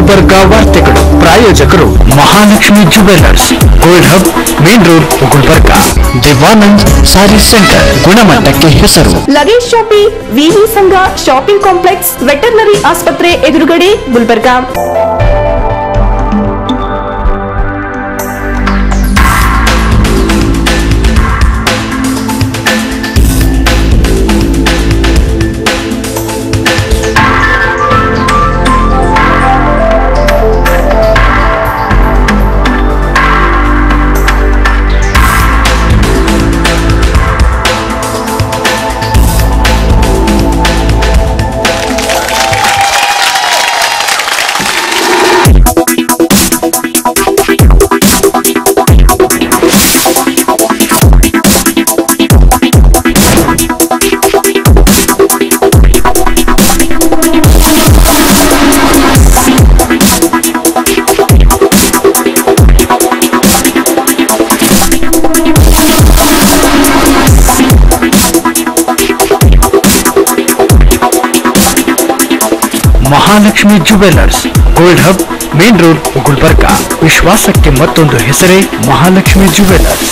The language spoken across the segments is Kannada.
ಗುಲ್ಬರ್ಗಾ ವಾರ್ತೆಗಳು ಪ್ರಾಯೋಜಕರು Mahalakshmi jewellers gold hub main road Gulbarga Devanand ಸಾರಿ ಸೆಂಟರ್ ಗುಣಮಟ್ಟಕ್ಕೆ ಹೆಸರು ಲಗೇಜ್ ಶಾಪಿ ವಿವಿ ಸಂಘ ಶಾಪಿಂಗ್ ಕಾಂಪ್ಲೆಕ್ಸ್ ವೆಟರ್ನರಿ ಆಸ್ಪತ್ರೆ ಎದುರುಗಡೆ Gulbarga Mahalakshmi jewellers gold hub main road Gulbarga ವಿಶ್ವಾಸಕ್ಕೆ ಮತ್ತೊಂದು ಹೆಸರೇ ಮಹಾಲಕ್ಷ್ಮಿ ಜುವೆಲ್ಲರ್ಸ್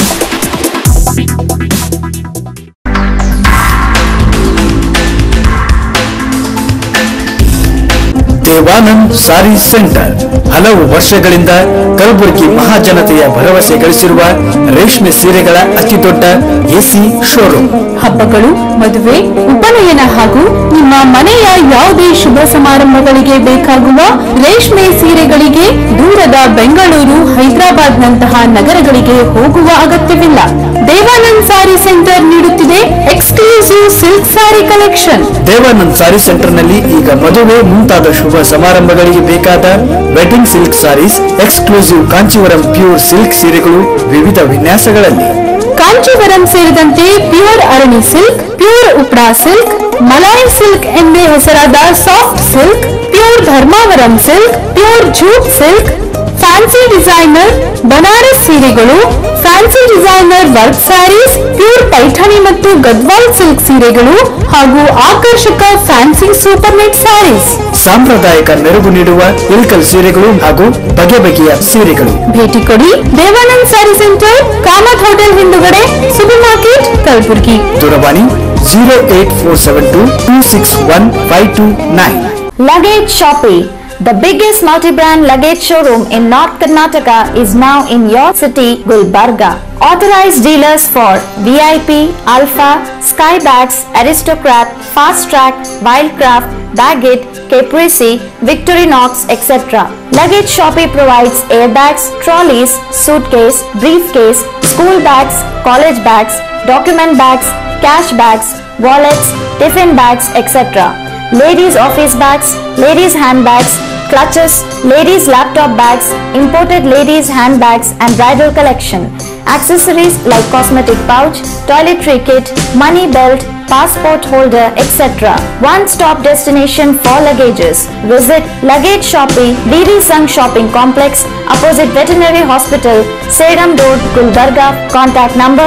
ದೇವಾನಂದ್ ಸಾರಿ ಸೆಂಟರ್ ಹಲವು ವರ್ಷಗಳಿಂದ ಕಲಬುರಗಿ ಮಹಾಜನತೆಯ ಭರವಸೆ ಗಳಿಸಿರುವ ರೇಷ್ಮೆ ಸೀರೆಗಳ ಅತಿದೊಡ್ಡ ಎಸಿ ಶೋರೂಮ್ ಹಬ್ಬಗಳು ಮದುವೆ ಉಪನಯನ ಹಾಗೂ ನಿಮ್ಮ ಮನೆಯ ಯಾವುದೇ ಶುಭ ಸಮಾರಂಭಗಳಿಗೆ ಬೇಕಾಗುವ ರೇಷ್ಮೆ ಸೀರೆಗಳಿಗೆ ದೂರದ ಬೆಂಗಳೂರು ಹೈದರಾಬಾದ್ ನಂತಹ ನಗರಗಳಿಗೆ ಹೋಗುವ ಅಗತ್ಯವಿಲ್ಲ ದೇವಾನಂದ್ ಸಾರಿ ಸೆಂಟರ್ ನೀಡುತ್ತಿದೆ ಎಕ್ಸ್ಕ್ಲೂಸಿವ್ ಸಿಲ್ಕ್ ಸಾರಿ ಕಲೆಕ್ಷನ್ ದೇವಾನಂದ್ ಸಾರಿ ಸೆಂಟರ್ನಲ್ಲಿ ಈಗ ಮದುವೆ ಮುಂತಾದ ಶುಭ ಸಮಾರಂಭಗಳಿಗೆ ಬೇಕಾದ wedding silk saris exclusive Kanchivaram pure silk ಸೀರೆಗಳು ವಿವಿಧ ವಿನ್ಯಾಸಗಳಲ್ಲಿ ಕಾಂಚೀವರಂ ಸೇರಿದಂತೆ pure Arani silk pure ಉಪ್ರಾ silk ಮಲಾಯ್ ಸಿಲ್ಕ್ ಎಂದೇ ಹೆಸರಾದ soft silk pure Dharmavaram silk pure jute silk fancy designer Banaras ಸೀರೆಗಳು fancy designer work saris pure Paithani ಮತ್ತು ಗದ್ವಾಲ್ ಸಿಲ್ಕ್ ಸೀರೆಗಳು ಹಾಗೂ ಆಕರ್ಷಕ ಫ್ಯಾನ್ಸಿ ಸೂಪರ್ ನೆಟ್ ಸ್ಯಾರೀಸ್ ಸಾಂಪ್ರದಾಯಿಕ ಮೆರುಗು ನೀಡುವ ಇಲ್ಕಲ್ ಸೀರೆಗಳು ಹಾಗೂ ಬಗೆ ಬಗೆಯ ಸೀರೆಗಳು ಭೇಟಿ ಕೊಡಿ ದೇವಾನಂದ್ ಸ್ಯಾರಿ ಸೆಂಟರ್ ಕಾಮತ್ ಹೋಟೆಲ್ ಹಿಂದುಗಡೆ ಸೂಪರ್ ಮಾರ್ಕೆಟ್ ಕಲಬುರಗಿ ದೂರವಾಣಿ zero eight four seven two two six one five two nine Luggage Shoppe, the biggest multi-brand luggage showroom in North Karnataka is now in your city, Gulbarga. Authorized dealers for VIP, Alpha, Skybags, Aristocrat, Fast Track, Wildcraft, Baggett, Caprese, Victorinox, etc. Luggage Shoppe provides airbags, trolleys, suitcase, briefcase, school bags, college bags, document bags, cash bags, wallets, tiffin bags, etc ladies office bags, ladies handbags, clutches, ladies laptop bags, imported ladies handbags and bridal collection. Accessories like cosmetic pouch, toiletry kit, money belt, passport holder, etc. One-stop destination for luggages. Visit Luggage Shopping, DD Sung Shopping Complex, opposite Veterinary Hospital, Sedam Road, Gulbarga. Contact number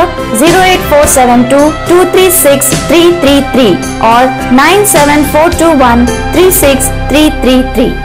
08472 236 333 or 97421 36333.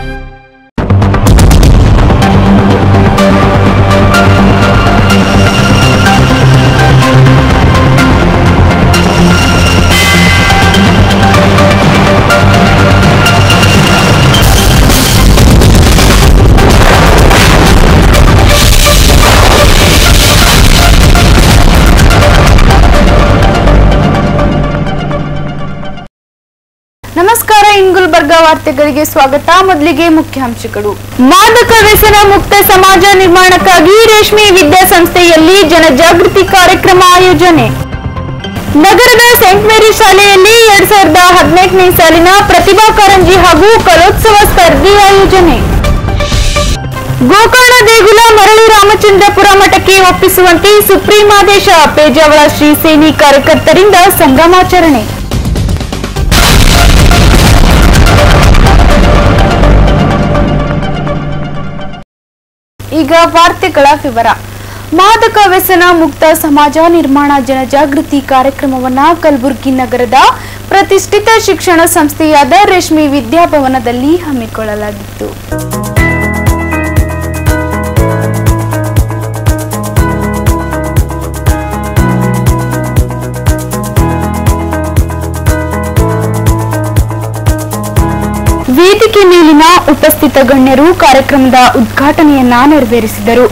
ನಮಸ್ಕಾರ ಇನ್ ಗುಲ್ಬರ್ಗಾ ವಾರ್ತೆಗಳಿಗೆ ಸ್ವಾಗತ ಮೊದಲಿಗೆ ಮುಖ್ಯಾಂಶಗಳು ಮಾದಕ ವ್ಯಸನ ಮುಕ್ತ ಸಮಾಜ ನಿರ್ಮಾಣಕ್ಕಾಗಿ ರೇಷ್ಮೆ ವಿದ್ಯಾಸಂಸ್ಥೆಯಲ್ಲಿ ಜನಜಾಗೃತಿ ಕಾರ್ಯಕ್ರಮ ಆಯೋಜನೆ ನಗರದ ಸೇಂಟ್ ಮೇರಿ ಶಾಲೆಯಲ್ಲಿ ಎರಡ್ ಸಾವಿರದ ಹದಿನೆಂಟನೇ ಸಾಲಿನ ಪ್ರತಿಭಾ ಕಾರಂಜಿ ಹಾಗೂ ಕಲೋತ್ಸವ ಸ್ಪರ್ಧೆ ಆಯೋಜನೆ ಗೋಕರ್ಣ ದೇಗುಲ ಮರಳಿ ರಾಮಚಂದ್ರಪುರ ಮಠಕ್ಕೆ ಒಪ್ಪಿಸುವಂತೆ ಸುಪ್ರೀಂ ಆದೇಶ ಪೇಜಾವಳ ಶ್ರೀ ಸೇನಿ ಕಾರ್ಯಕರ್ತರಿಂದ ಸಂಗಮಾಚರಣೆ ಈಗ ವಾರ್ತೆಗಳ ವಿವರ ಮಾದಕ ವ್ಯಸನ ಮುಕ್ತ ಸಮಾಜ ನಿರ್ಮಾಣ ಜನಜಾಗೃತಿ ಕಾರ್ಯಕ್ರಮವನ್ನ ಕಲಬುರಗಿ ನಗರದ ಪ್ರತಿಷ್ಠಿತ ಶಿಕ್ಷಣ ಸಂಸ್ಥೆಯಾದ ರೇಷ್ಮೆ ವಿದ್ಯಾಭವನದಲ್ಲಿ ಹಮ್ಮಿಕೊಳ್ಳಲಾಗಿತ್ತು ವೇದಿಕೆ ಮೇಲಿನ ಉಪಸ್ಥಿತ ಗಣ್ಯರು ಕಾರ್ಯಕ್ರಮದ ಉದ್ಘಾಟನೆಯನ್ನ ನೆರವೇರಿಸಿದರು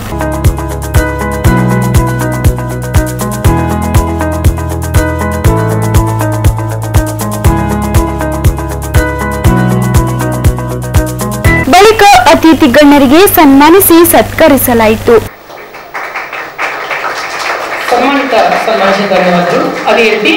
ಬಳಿಕ ಅತಿಥಿ ಗಣ್ಯರಿಗೆ ಸನ್ಮಾನಿಸಿ ಸತ್ಕರಿಸಲಾಯಿತು ಸನ್ಮಾನಿತ ಸನ್ಮಾನಿಸಿದ ಧನ್ಯವಾದಗಳು ಅದೇ ರೀತಿ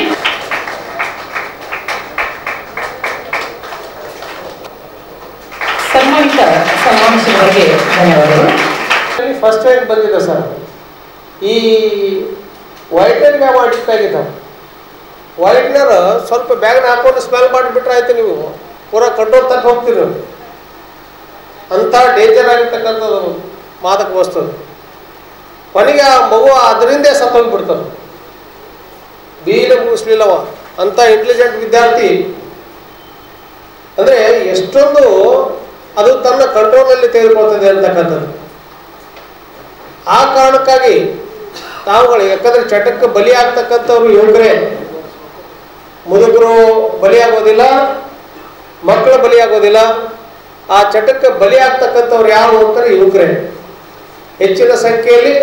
ಸನ್ಮಾನಿತ ಸನ್ಮಾನಿಸಿದವರಿಗೆ ಧನ್ಯವಾದಗಳು ಫಸ್ಟ್ ರ್ಯಾಂಕ್ ಬಂದಿದೆ ಸರ್ ಈ ವೈಟ್ನರ್ಗೆ ಅವ ಅಡಿಕ್ಟ್ ಆಗಿದ್ದಾವೆ ವೈಟ್ನರ್ ಸ್ವಲ್ಪ ಬ್ಯಾಗ್ನ ಹಾಕೊಂಡು ಸ್ಮೆಲ್ ಮಾಡಿಬಿಟ್ರೆ ಆಯ್ತು ನೀವು ಪೂರಾ ಕಂಟ್ರೋಲ್ ತಕ್ಕ ಹೋಗ್ತೀರಿ ನೀವು. ಅಂಥ ಡೇಂಜರ್ ಆಗಿರ್ತಕ್ಕಂಥದ್ದು ಮಾದಕ ವಸ್ತು ಅದು. ಕೊನೆಗೆ ಆ ಮಗು ಅದರಿಂದೇ ಸತ್ತೋಗ್ಬಿಡ್ತದೆ ಬೀಲೆ ಮುಗಿಸ್ಲಿಲ್ಲವ ಅಂಥ ಇಂಟೆಲಿಜೆಂಟ್ ವಿದ್ಯಾರ್ಥಿ ಅಂದರೆ ಎಷ್ಟೊಂದು ಅದು ತನ್ನ ಕಂಟ್ರೋಲಲ್ಲಿ ತೆಗೆದುಕೊಳ್ತದೆ ಅಂತಕ್ಕಂಥದ್ದು ಆ ಕಾರಣಕ್ಕಾಗಿ ತಾವುಗಳು ಯಾಕಂದ್ರೆ ಚಟಕ್ಕೆ ಬಲಿಯಾಗ್ತಕ್ಕಂಥವ್ರು ಯುವಕರೇ ಮುದುಕರು ಬಲಿಯಾಗೋದಿಲ್ಲ ಮಕ್ಕಳು ಬಲಿಯಾಗೋದಿಲ್ಲ ಆ ಚಟಕ್ಕೆ ಬಲಿಯಾಗ್ತಕ್ಕಂಥವ್ರು ಯಾರು ಅಂತಾರೆ ಯುವಕರೇ ಹೆಚ್ಚಿನ ಸಂಖ್ಯೆಯಲ್ಲಿ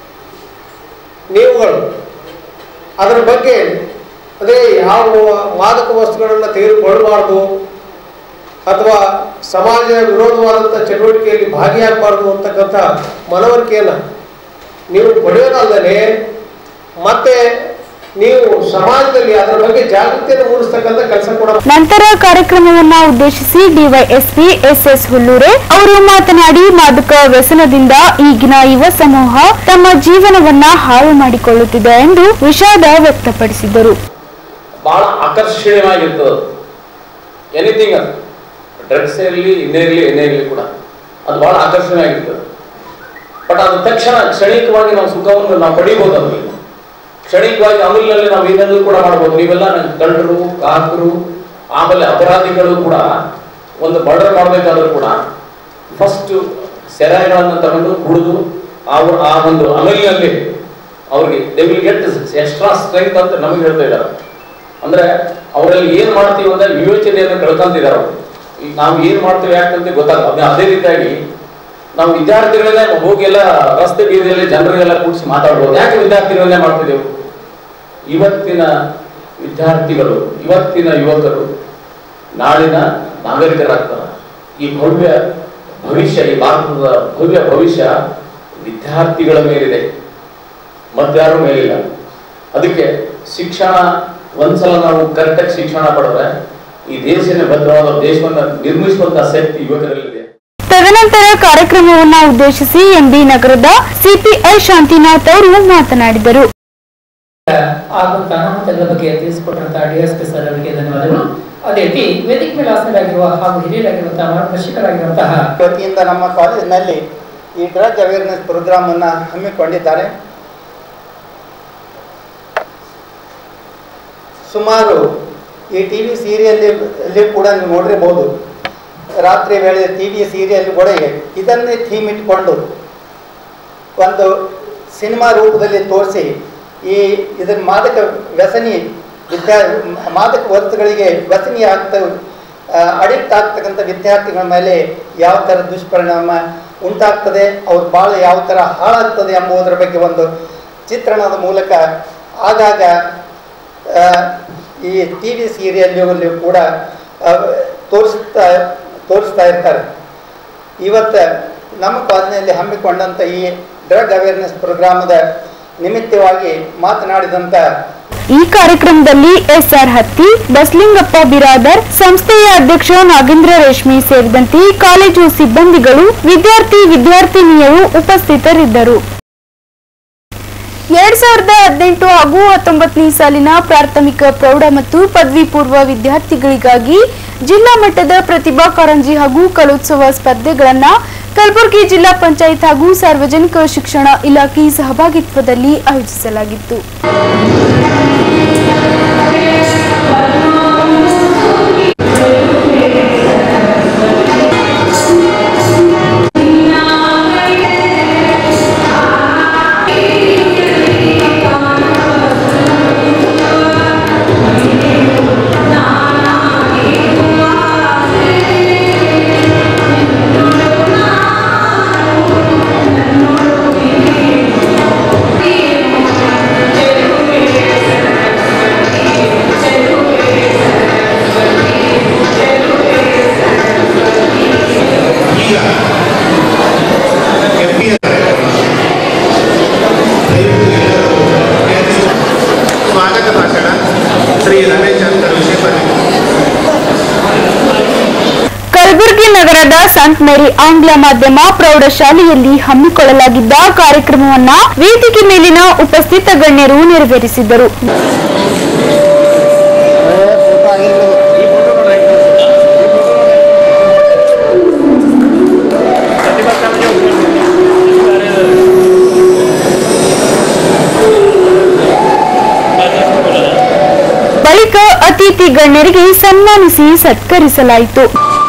ನೀವುಗಳು ಅದರ ಬಗ್ಗೆ ಅದೇ ಯಾವ ಮಾದಕ ವಸ್ತುಗಳನ್ನು ತೆಗೆದುಕೊಳ್ಳಬಾರ್ದು ಅಥವಾ ಸಮಾಜ ವಿರೋಧವಾದಂಥ ಚಟುವಟಿಕೆಯಲ್ಲಿ ಭಾಗಿಯಾಗಬಾರ್ದು ಅಂತಕ್ಕಂಥ ಮನವರಿಕೆಯನ್ನು ನೀವು ಪಡೆಯೋದಲ್ಲದೆ ಮತ್ತೆ ನೀವು ಸಮಾಜದಲ್ಲಿ ಅದರ ಬಗ್ಗೆ ಜಾಗೃತಿಯನ್ನು ಮೂಡಿಸ್ತಕ್ಕಂಥ ಕೆಲಸ ಕೂಡ ನಂತರ ಕಾರ್ಯಕ್ರಮವನ್ನ ಉದ್ದೇಶಿಸಿ ಡಿವೈಎಸ್ಪಿ ಎಸ್ಎಸ್ ಹುಲ್ಲೂರೆ ಅವರು ಮಾತನಾಡಿ ಮಾದಕ ವ್ಯಸನದಿಂದ ಈಗಿನ ಯುವ ಸಮೂಹ ತಮ್ಮ ಜೀವನವನ್ನ ಹಾಳು ಮಾಡಿಕೊಳ್ಳುತ್ತಿದೆ ಎಂದು ವಿಷಾದ ವ್ಯಕ್ತಪಡಿಸಿದರು ಭಾಳ ಆಕರ್ಷಣೀಯವಾಗಿರ್ತದೆ ಎನಿಥಿಂಗ್ ಅದು ಡ್ರಗ್ಸ್ ಇರಲಿ ಇನ್ನೇ ಇರಲಿ ಏನೇ ಇರಲಿ ಕೂಡ ಅದು ಭಾಳ ಆಕರ್ಷಣೀಯವಾಗಿರ್ತದೆ ಬಟ್ ಅದು ತಕ್ಷಣ ಕ್ಷಣಿಕವಾಗಿ ನಾವು ಸುಖವನ್ನು ನಾವು ಪಡಿಬೋದು ಅದರಲ್ಲಿ ಕ್ಷಣಿಕವಾಗಿ ಅಮಲಿನಲ್ಲಿ ನಾವು ಏನಾದರೂ ಕೂಡ ಮಾಡ್ಬೋದು ನೀವೆಲ್ಲ ನಂಗೆ ಕಳ್ಳರು ಕಾಕರು ಆಮೇಲೆ ಅಪರಾಧಿಗಳು ಕೂಡ ಒಂದು ಮರ್ಡರ್ ಮಾಡಬೇಕಾದ್ರೂ ಕೂಡ ಫಸ್ಟ್ ಸೆರೆಗಳನ್ನು ತಗೊಂಡು ಕುಡಿದು ಅವ್ರು ಆ ಒಂದು ಅಮಲಿನಲ್ಲಿ ಅವ್ರಿಗೆ they will get extra strength ಅಂತ ನಮಗೆ ಹೇಳ್ತಾ ಇದ್ದಾರೆ ಅಂದ್ರೆ ಅವರಲ್ಲಿ ಏನ್ ಮಾಡ್ತೀವಿ ಅಂತ ವಿವೇಚನೆಯನ್ನು ಕಳ್ಕೊಂತಿದ್ದಾರೆ ಅವರು ಈಗ ನಾವು ಏನ್ ಮಾಡ್ತೀವಿ ಯಾಕಂತ ಗೊತ್ತಾಗ ಅದೇ ಅದೇ ರೀತಿಯಾಗಿ ನಾವು ವಿದ್ಯಾರ್ಥಿಗಳನ್ನೇ ಹೋಗೆಲ್ಲ ರಸ್ತೆ ಬೀದಿಯಲ್ಲಿ ಜನರಿಗೆಲ್ಲ ಕೂಡಿಸಿ ಮಾತಾಡ್ಬೋದು ಯಾಕೆ ವಿದ್ಯಾರ್ಥಿಗಳನ್ನೇ ಮಾಡ್ತಿದ್ದೆವು ಇವತ್ತಿನ ವಿದ್ಯಾರ್ಥಿಗಳು ಇವತ್ತಿನ ಯುವಕರು ನಾಳಿನ ನಾಗರಿಕರಾಗ್ತಾರೆ ಈ ಭವ್ಯ ಭವಿಷ್ಯ ಈ ಭಾರತದ ಭವ್ಯ ಭವಿಷ್ಯ ವಿದ್ಯಾರ್ಥಿಗಳ ಮೇಲಿದೆ ಮತ್ತಾರ ಮೇಲಿಲ್ಲ ಅದಕ್ಕೆ ಶಿಕ್ಷಣ ಒಂದ್ಸಲ ನಾವು ಕರೆಕ್ಟಾಗಿ ಶಿಕ್ಷಣ ಪಡೆದ್ರೆ ಈ ದೇಶನೇ ಭದ್ರವಾದ ದೇಶವನ್ನ ನಿರ್ಮಿಸುವಂತ ಶಕ್ತಿ ಯುವಕರಲ್ಲಿದೆ ತದನಂತರ ಕಾರ್ಯಕ್ರಮವನ್ನ ಉದ್ದೇಶಿಸಿ ಎಂಬಿ ನಗರದ ಸಿಪಿಐ ಶಾಂತಿನಾಥ್ ಅವರು ಮಾತನಾಡಿದರು ಆಗುವಂತ ಅನಾಹುತಗಳ ಬಗ್ಗೆ ತಿಳಿಸಿಕೊಟ್ಟಂತ ಡಿ ಎಸ್ ಪಿ ಸರ್ ಅವರಿಗೆ ಧನ್ಯವಾದಗಳು ಅದೇ ರೀತಿ ವೇದಿಕೆ ಮೇಲೆ ಆಸನರಾಗಿರುವ ಹಾಗೂ ಹಿರಿಯರಾಗಿರುವಂತಹ ಮಾರ್ಗದರ್ಶಕರಾಗಿರುವಂತಹ ವತಿಯಿಂದ ನಮ್ಮ ಕಾಲೇಜಿನಲ್ಲಿ ಈ ಡ್ರಗ್ ಅವೇರ್ನೆಸ್ ಪ್ರೋಗ್ರಾಮ್ ಅನ್ನು ಹಮ್ಮಿಕೊಂಡಿದ್ದಾರೆ ಸುಮಾರು ಈ ಟಿ ವಿ ಸೀರಿಯಲ್ಲಿ ಕೂಡ ನೀವು ನೋಡಿರ್ಬೋದು ರಾತ್ರಿ ವೇಳೆ ಟಿ ವಿ ಸೀರಿಯಲ್ ಕೂಡ ಇದೆ ಇದನ್ನೇ ಥೀಮ್ ಇಟ್ಕೊಂಡು ಒಂದು ಸಿನಿಮಾ ರೂಪದಲ್ಲಿ ತೋರಿಸಿ ಈ ಇದರ ಮಾದಕ ವ್ಯಸನಿ ವಿದ್ಯಾ ಮಾದಕ ವಸ್ತುಗಳಿಗೆ ವ್ಯಸನಿ ಆಗ್ತ ಅಡಿಕ್ಟ್ ಆಗ್ತಕ್ಕಂಥ ವಿದ್ಯಾರ್ಥಿಗಳ ಮೇಲೆ ಯಾವ ಥರ ದುಷ್ಪರಿಣಾಮ ಉಂಟಾಗ್ತದೆ ಅವ್ರ ಬಾಳ ಯಾವ ಥರ ಹಾಳಾಗ್ತದೆ ಎಂಬುದರ ಬಗ್ಗೆ ಒಂದು ಚಿತ್ರಣದ ಮೂಲಕ ಆಗಾಗ ಆ, ಈ ಟಿ ವಿ ಸೀರಿಯಲ್ಗಳಲ್ಲಿ ಕೂಡ ಆ, ತೋರಿಸ್ತಾ ತೋರಿಸ್ತಾ ಇರ್ತಾರೆ ಇವತ್ತು ನಮ್ಮ ಕಾಲೇಜಿನಲ್ಲಿ ಹಮ್ಮಿಕೊಂಡಂಥ ಈ ಡ್ರಗ್ ಅವೇರ್ನೆಸ್ ಪ್ರೋಗ್ರಾಮದ ನಿಮಿತ್ತವಾಗಿ ಮಾತನಾಡಿದಂಥ ಈ ಕಾರ್ಯಕ್ರಮದಲ್ಲಿ ಎಸ್ಆರ್ ಹತ್ತಿ ಬಸ್ಲಿಂಗಪ್ಪ ಬಿರಾದರ್ ಸಂಸ್ಥೆಯ ಅಧ್ಯಕ್ಷ ನಾಗೇಂದ್ರ ರೇಷ್ಮಿ ಸೇರಿದಂತೆ ಕಾಲೇಜು ಸಿಬ್ಬಂದಿಗಳು ವಿದ್ಯಾರ್ಥಿ ವಿದ್ಯಾರ್ಥಿನಿಯರು ಉಪಸ್ಥಿತರಿದ್ದರು ಎರಡ್ ಸಾವಿರದ ಹದಿನೆಂಟು ಹಾಗೂ ಹತ್ತೊಂಬತ್ತನೇ ಸಾಲಿನ ಪ್ರಾಥಮಿಕ ಪ್ರೌಢ ಮತ್ತು ಪದವಿ ಪೂರ್ವ ವಿದ್ಯಾರ್ಥಿಗಳಿಗಾಗಿ ಜಿಲ್ಲಾ ಮಟ್ಟದ ಪ್ರತಿಭಾ ಕಾರಂಜಿ ಹಾಗೂ ಕಲೋತ್ಸವ ಸ್ಪರ್ಧೆಗಳನ್ನ ಕಲಬುರಗಿ ಜಿಲ್ಲಾ ಪಂಚಾಯತ್ ಹಾಗೂ ಸಾರ್ವಜನಿಕ ಶಿಕ್ಷಣ ಇಲಾಖೆ ಸಹಭಾಗಿತ್ವದಲ್ಲಿ ಆಯೋಜಿಸಲಾಗಿತ್ತು ನಗರದ ಸಂತ್ ಮೇರಿ ಆಂಗ್ಲ ಮಾಧ್ಯಮ ಪ್ರೌಢಶಾಲೆಯಲ್ಲಿ ಹಮ್ಮಿಕೊಳ್ಳಲಾಗಿದ್ದ ಕಾರ್ಯಕ್ರಮವನ್ನ ವೇದಿಕೆ ಮೇಲಿನ ಉಪಸ್ಥಿತ ಗಣ್ಯರು ನೆರವೇರಿಸಿದರು ಬಳಿಕ ಅತಿಥಿ ಗಣ್ಯರಿಗೆ ಸನ್ಮಾನಿಸಿ ಸತ್ಕರಿಸಲಾಯಿತು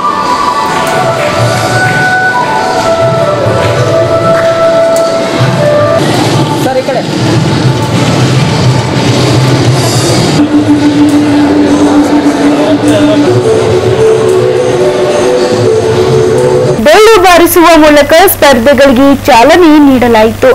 ಡೊಳ್ಳು ಬಾರಿಸುವ ಮೂಲಕ ಸ್ಪರ್ಧೆಗಳಿಗೆ ಚಾಲನೆ ನೀಡಲಾಯಿತು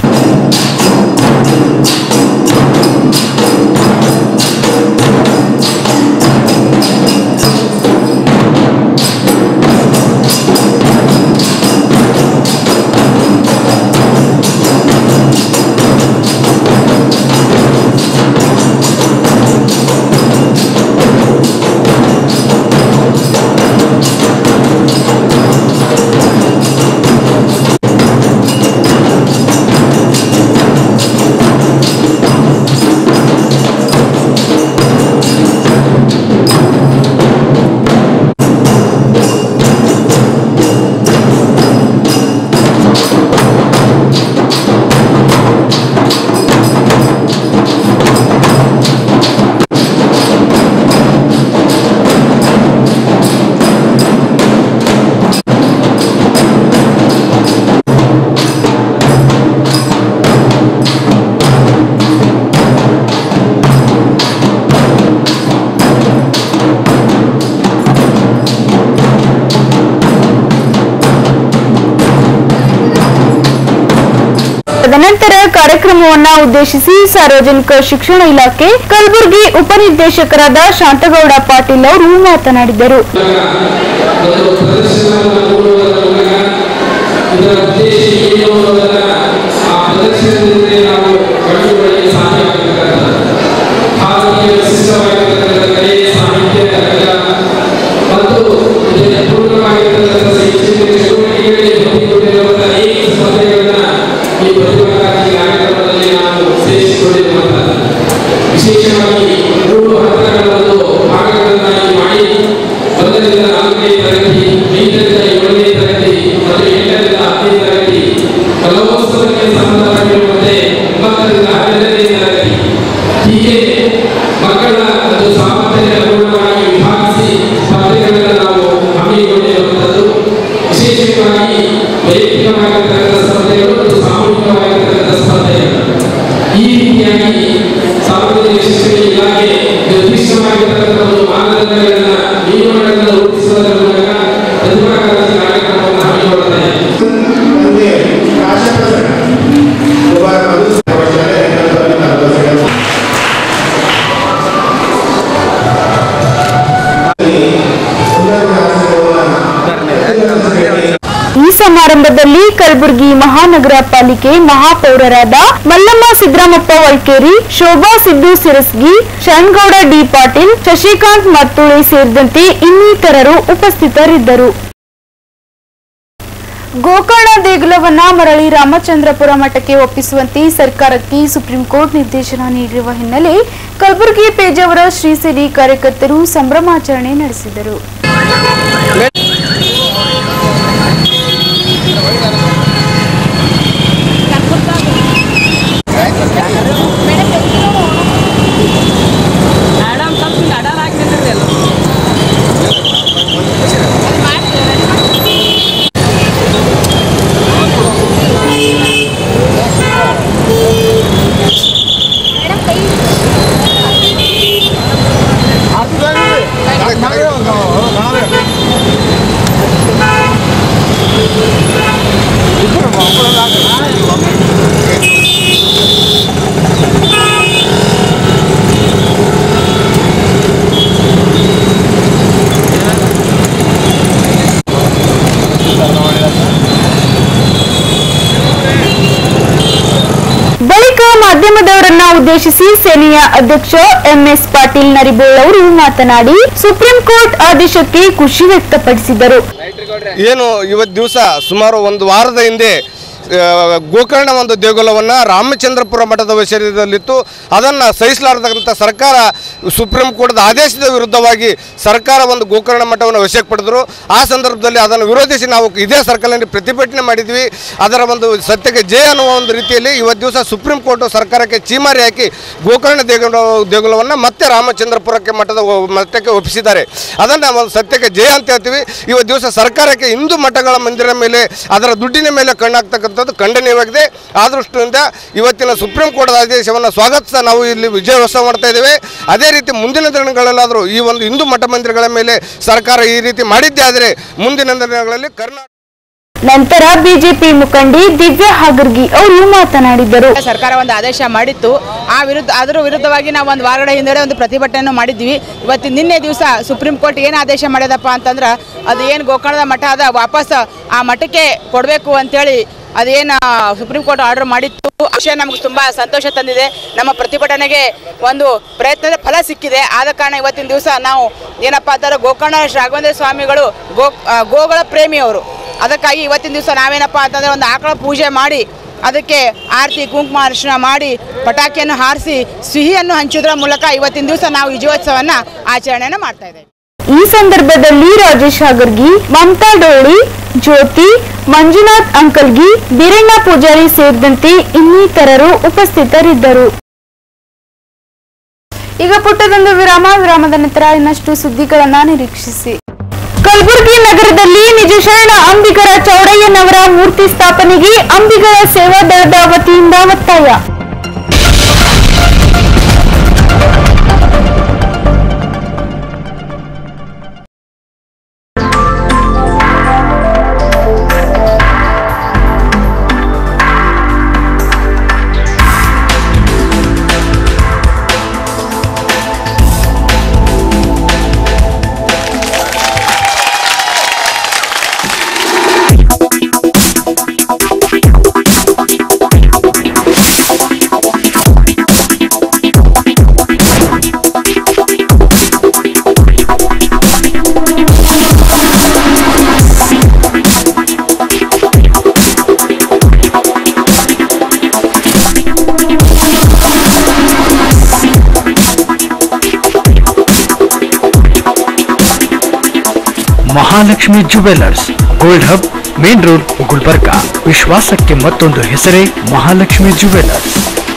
ತದನಂತರ ಕಾರ್ಯಕ್ರಮವನ್ನ ಉದ್ದೇಶಿಸಿ ಸಾರ್ವಜನಿಕ ಶಿಕ್ಷಣ ಇಲಾಖೆ ಕಲಬುರಗಿ ಉಪನಿರ್ದೇಶಕರಾದ ಶಾಂತಗೌಡ ಪಾಟೀಲ್ ಅವರು ಮಾತನಾಡಿದರು ಒಂದು ಪ್ರದರ್ಶನವನ್ನು ನೋಡುವುದರ ಮೂಲಕ ಇದರ ಉದ್ದೇಶ ಏನು ಅನ್ನೋದನ್ನ ಆ ಪ್ರದರ್ಶನದಿಂದಲೇ ನಾವು ಕಂಡುಕೊಳ್ಳಲು ಸಾಧ್ಯವಾಗಬೇಕಾದ ಭಾರತೀಯ ವಿಶಿಷ್ಟವಾಗಿರ್ತಕ್ಕಂಥ ಕಲೆ ಸಾಹಿತ್ಯ ರಂಗ ಮತ್ತು ಇದರ ಪೂರ್ಣವಾಗಿರ್ತಕ್ಕಂಥ ಶೈಕ್ಷಣಿಕ ಚಟುವಟಿಕೆಗಳಿಗೆ ಹೊಂದಿಕೊಂಡಿರುವಂತಹ ಅನೇಕ ಸ್ಪರ್ಧೆಗಳನ್ನ ಈ ಪ್ರತಿಭಾಕಾರಿ ಕಾರ್ಯಕ್ರಮದಲ್ಲಿ ನಾವು ಸೇರಿಸಿಕೊಂಡಿರುವಂತಹ ವಿಶೇಷವಾಗಿ ಮೂರು ಹಂತಗಳ ಒಂದು ಭಾಗಗಳನ್ನಾಗಿ ಮಾಡಿ ಒಂದರಿಂದ ನಾಲ್ಕನೇ ತರಗತಿ ಐದರಿಂದ ಏಳನೇ ತರಗತಿ ಮತ್ತು ಎಂಟರಿಂದ ಹತ್ತನೇ ತರಗತಿ ಕಲೋತ್ಸವಕ್ಕೆ ಸಂಬಂಧಪಟ್ಟಿರುವಂತೆ ಒಂಬತ್ತರಿಂದ ಹನ್ನೆರಡನೇ ತರಗತಿ ಹೀಗೆ ಮಕ್ಕಳ ಒಂದು ಸಾಮರ್ಥ್ಯಕ್ಕೆ ಅನುಗುಣವಾಗಿ ವಿಭಾಗಿಸಿ ಸ್ಪರ್ಧೆಗಳನ್ನು ನಾವು ಹಮ್ಮಿಕೊಂಡಿರುವಂಥದ್ದು ವಿಶೇಷವಾಗಿ ವೈಯಕ್ತಿಕವಾಗಿರ್ತಕ್ಕಂಥ ಸ್ಪರ್ಧೆಗಳು ಮತ್ತು ಸಾಮೂಹಿಕವಾಗಿರ್ತಕ್ಕಂಥ ಸ್ಪರ್ಧೆಗಳು ಈ ರೀತಿಯಾಗಿ ಸಾರ್ವಜನಿಕ ಶಿಕ್ಷಣ ಇಲಾಖೆ ನಿರ್ದಿಷ್ಟವಾಗಿರ್ತಕ್ಕಂಥ ಒಂದು ಮಾನದಂಡಗಳನ್ನ ನಿಯಮಗಳನ್ನು ರೂಪಿಸುವುದರ ಮೂಲಕ ಪ್ರತಿಭಾಕಾರಿ ಕಾರ್ಯಕ್ರಮವನ್ನು ಹಮ್ಮಿಕೊಳ್ಳುತ್ತದೆ ಈ ಸಮಾರಂಭದಲ್ಲಿ ಕಲಬುರಗಿ ಮಹಾನಗರ ಪಾಲಿಕೆ ಮಹಾಪೌರರಾದ ಮಲ್ಲಮ್ಮ ಸಿದ್ದರಾಮಪ್ಪ ವೈಕೇರಿ ಶೋಭಾ ಸಿದ್ದು ಸಿರಸ್ಗಿ ಶರಣಗೌಡ ಡಿ ಪಾಟೀಲ್ ಶಶಿಕಾಂತ್ ಮತ್ತುಳೆ ಸೇರಿದಂತೆ ಇನ್ನಿತರರು ಉಪಸ್ಥಿತರಿದ್ದರು ಗೋಕರ್ಣ ದೇಗುಲವನ್ನ ಮರಳಿ ರಾಮಚಂದ್ರಪುರ ಮಠಕ್ಕೆ ಒಪ್ಪಿಸುವಂತೆ ಸರ್ಕಾರಕ್ಕೆ ಸುಪ್ರೀಂ ಕೋರ್ಟ್ ನಿರ್ದೇಶನ ನೀಡಿರುವ ಹಿನ್ನೆಲೆ ಕಲಬುರಗಿ ಪೇಜಾವರ ಶ್ರೀಸೇರಿ ಕಾರ್ಯಕರ್ತರು ಸಂಭ್ರಮಾಚರಣೆ ನಡೆಸಿದರು ಬಳಿಕ ಮಾಧ್ಯಮದವರನ್ನ ಉದ್ದೇಶಿಸಿ ಸೇನೆಯ ಅಧ್ಯಕ್ಷ ಎಂಎಸ್ ಪಾಟೀಲ್ ನರಿಬೋಳ್ ಅವರು ಮಾತನಾಡಿ ಸುಪ್ರೀಂ ಕೋರ್ಟ್ ಆದೇಶಕ್ಕೆ ಖುಷಿ ವ್ಯಕ್ತಪಡಿಸಿದರು ಏನು ಇವತ್ತು ದಿವಸ ಸುಮಾರು ಒಂದು ವಾರದ ಹಿಂದೆ ಆ, ಗೋಕರ್ಣ ಒಂದು ದೇಗುಲವನ್ನು ರಾಮಚಂದ್ರಪುರ ಮಠದ ವಶದಲ್ಲಿತ್ತು ಅದನ್ನು ಸಹಿಸಲಾರದಂಥ ಸರ್ಕಾರ ಸುಪ್ರೀಂ ಕೋರ್ಟ್ದ ಆದೇಶದ ವಿರುದ್ಧವಾಗಿ ಸರ್ಕಾರ ಒಂದು ಗೋಕರ್ಣ ಮಠವನ್ನು ವಶಕ್ಕೆ ಪಡೆದರು ಆ ಸಂದರ್ಭದಲ್ಲಿ ಅದನ್ನು ವಿರೋಧಿಸಿ ನಾವು ಇದೇ ಸರ್ಕಲ್ನಲ್ಲಿ ಪ್ರತಿಭಟನೆ ಮಾಡಿದ್ವಿ ಅದರ ಒಂದು ಸತ್ಯಕ್ಕೆ ಜಯ ಅನ್ನುವ ಒಂದು ರೀತಿಯಲ್ಲಿ ಇವತ್ತು ದಿವಸ ಸುಪ್ರೀಂ ಕೋರ್ಟ್ ಸರ್ಕಾರಕ್ಕೆ ಚೀಮಾರಿ ಹಾಕಿ ಗೋಕರ್ಣ ದೇಗುಲ ದೇಗುಲವನ್ನು ಮತ್ತೆ ರಾಮಚಂದ್ರಪುರಕ್ಕೆ ಮಠದ ಒ- ಮಠಕ್ಕೆ ಒಪ್ಪಿಸಿದ್ದಾರೆ ಅದನ್ನು ಒಂದು ಸತ್ಯಕ್ಕೆ ಜಯ ಅಂತ ಹೇಳ್ತೀವಿ ಇವತ್ತು ದಿವಸ ಸರ್ಕಾರಕ್ಕೆ ಹಿಂದೂ ಮಠಗಳ ಮಂದಿರ ಮೇಲೆ ಅದರ ದುಡ್ಡಿನ ಮೇಲೆ ಕಣ್ಣಾಗ್ತಕ್ಕಂಥದ್ದು ಖಂಡನೀಯವಾಗಿದೆ ಆ ದೃಷ್ಟಿಯಿಂದ ಇವತ್ತಿನ ಸುಪ್ರೀಂ ಕೋರ್ಟ್ ಆದೇಶವನ್ನು ಸ್ವಾಗತಿಸ್ತಾ ನಾವು ಇಲ್ಲಿ ವಿಜಯೋತ್ಸವ ಮಾಡ್ತಾ ಇದ್ದೇವೆ ಅದೇ ರೀತಿ ಮುಂದಿನ ದಿನಗಳಲ್ಲಾದರೂ ಈ ಒಂದು ಹಿಂದೂ ಮಠ ಮಂದಿರಗಳ ಮೇಲೆ ಸರ್ಕಾರ ಈ ರೀತಿ ಮಾಡಿದ್ದೇ ಆದರೆ ಮುಂದಿನ ದಿನಗಳಲ್ಲಿ ಕರ್ನಾಟಕ ನಂತರ ಬಿಜೆಪಿ ಮುಖಂಡಿ ದಿವ್ಯಾ ಹಾಗರ್ಗಿ ಅವರು ಮಾತನಾಡಿದರು ಸರ್ಕಾರ ಒಂದು ಆದೇಶ ಮಾಡಿತ್ತು ಆ ವಿರುದ್ಧ ಅದರ ವಿರುದ್ಧವಾಗಿ ನಾವು ಒಂದು ವಾರಗಳ ಹಿಂದೆಡೆ ಒಂದು ಪ್ರತಿಭಟನೆಯನ್ನು ಮಾಡಿದ್ವಿ ಇವತ್ತು ನಿನ್ನೆ ದಿವಸ ಸುಪ್ರೀಂ ಕೋರ್ಟ್ ಏನು ಆದೇಶ ಮಾಡ್ಯದಪ್ಪ ಅಂತಂದ್ರೆ ಅದು ಏನು ಗೋಕರ್ಣದ ಮಠ ಅದ ವಾಪಸ್ ಆ ಮಠಕ್ಕೆ ಕೊಡಬೇಕು ಅಂತೇಳಿ ಅದೇನು ಸುಪ್ರೀಂ ಕೋರ್ಟ್ ಆರ್ಡರ್ ಮಾಡಿತ್ತು ಆ ವಿಷಯ ನಮಗೆ ತುಂಬ ಸಂತೋಷ ತಂದಿದೆ ನಮ್ಮ ಪ್ರತಿಭಟನೆಗೆ ಒಂದು ಪ್ರಯತ್ನದ ಫಲ ಸಿಕ್ಕಿದೆ ಆದ ಕಾರಣ ಇವತ್ತಿನ ದಿವಸ ನಾವು ಏನಪ್ಪ ಅಂತಾರೆ ಗೋಕರ್ಣ ರಾಘವೇಂದ್ರ ಸ್ವಾಮಿಗಳು ಗೋ ಆ, ಗೋಗಳ ಪ್ರೇಮಿಯವರು ಅದಕ್ಕಾಗಿ ಇವತ್ತಿನ ದಿವಸ ನಾವೇನಪ್ಪ ಅಂತಂದರೆ ಒಂದು ಆಕಳ ಪೂಜೆ ಮಾಡಿ ಅದಕ್ಕೆ ಆರತಿ ಕುಂಕುಮ ಅರಿಶಿನ ಮಾಡಿ ಪಟಾಕಿಯನ್ನು ಹಾರಿಸಿ ಸಿಹಿಯನ್ನು ಹಂಚೋದ್ರ ಮೂಲಕ ಇವತ್ತಿನ ದಿವಸ ನಾವು ವಿಜಯೋತ್ಸವನ ಆಚರಣೆಯನ್ನು ಮಾಡ್ತಾ ಇದ್ದೇವೆ ಈ ಸಂದರ್ಭದಲ್ಲಿ ರಾಜೇಶ್ ಹಾಗರ್ಗಿ ಮಮತಾ ಡೋಳಿ ಜ್ಯೋತಿ ಮಂಜುನಾಥ್ ಅಂಕಲ್ಗಿ ಬೀರಣ್ಣ ಪೂಜಾರಿ ಸೇರಿದಂತೆ ಇನ್ನಿತರರು ಉಪಸ್ಥಿತರಿದ್ದರು ಈಗ ಪುಟ್ಟದೊಂದು ವಿರಾಮ ವಿರಾಮದ ನಂತರ ಇನ್ನಷ್ಟು ಸುದ್ದಿಗಳನ್ನ ನಿರೀಕ್ಷಿಸಿ ಕಲಬುರಗಿ ನಗರದಲ್ಲಿ ನಿಜ ಶರಣ ಅಂಬಿಗರ ಚೌಡಯ್ಯನವರ ಮೂರ್ತಿ ಸ್ಥಾಪನೆಗೆ ಅಂಬಿಗರ ಸೇವಾ ದಳದ ವತಿಯಿಂದ ಒತ್ತಾಯ Mahalakshmi jewellers gold hub main road Gulbarga ವಿಶ್ವಾಸಕ್ಕೆ ಮತ್ತೊಂದು ಹೆಸರೇ ಮಹಾಲಕ್ಷ್ಮಿ ಜುವೆಲ್ಲರ್ಸ್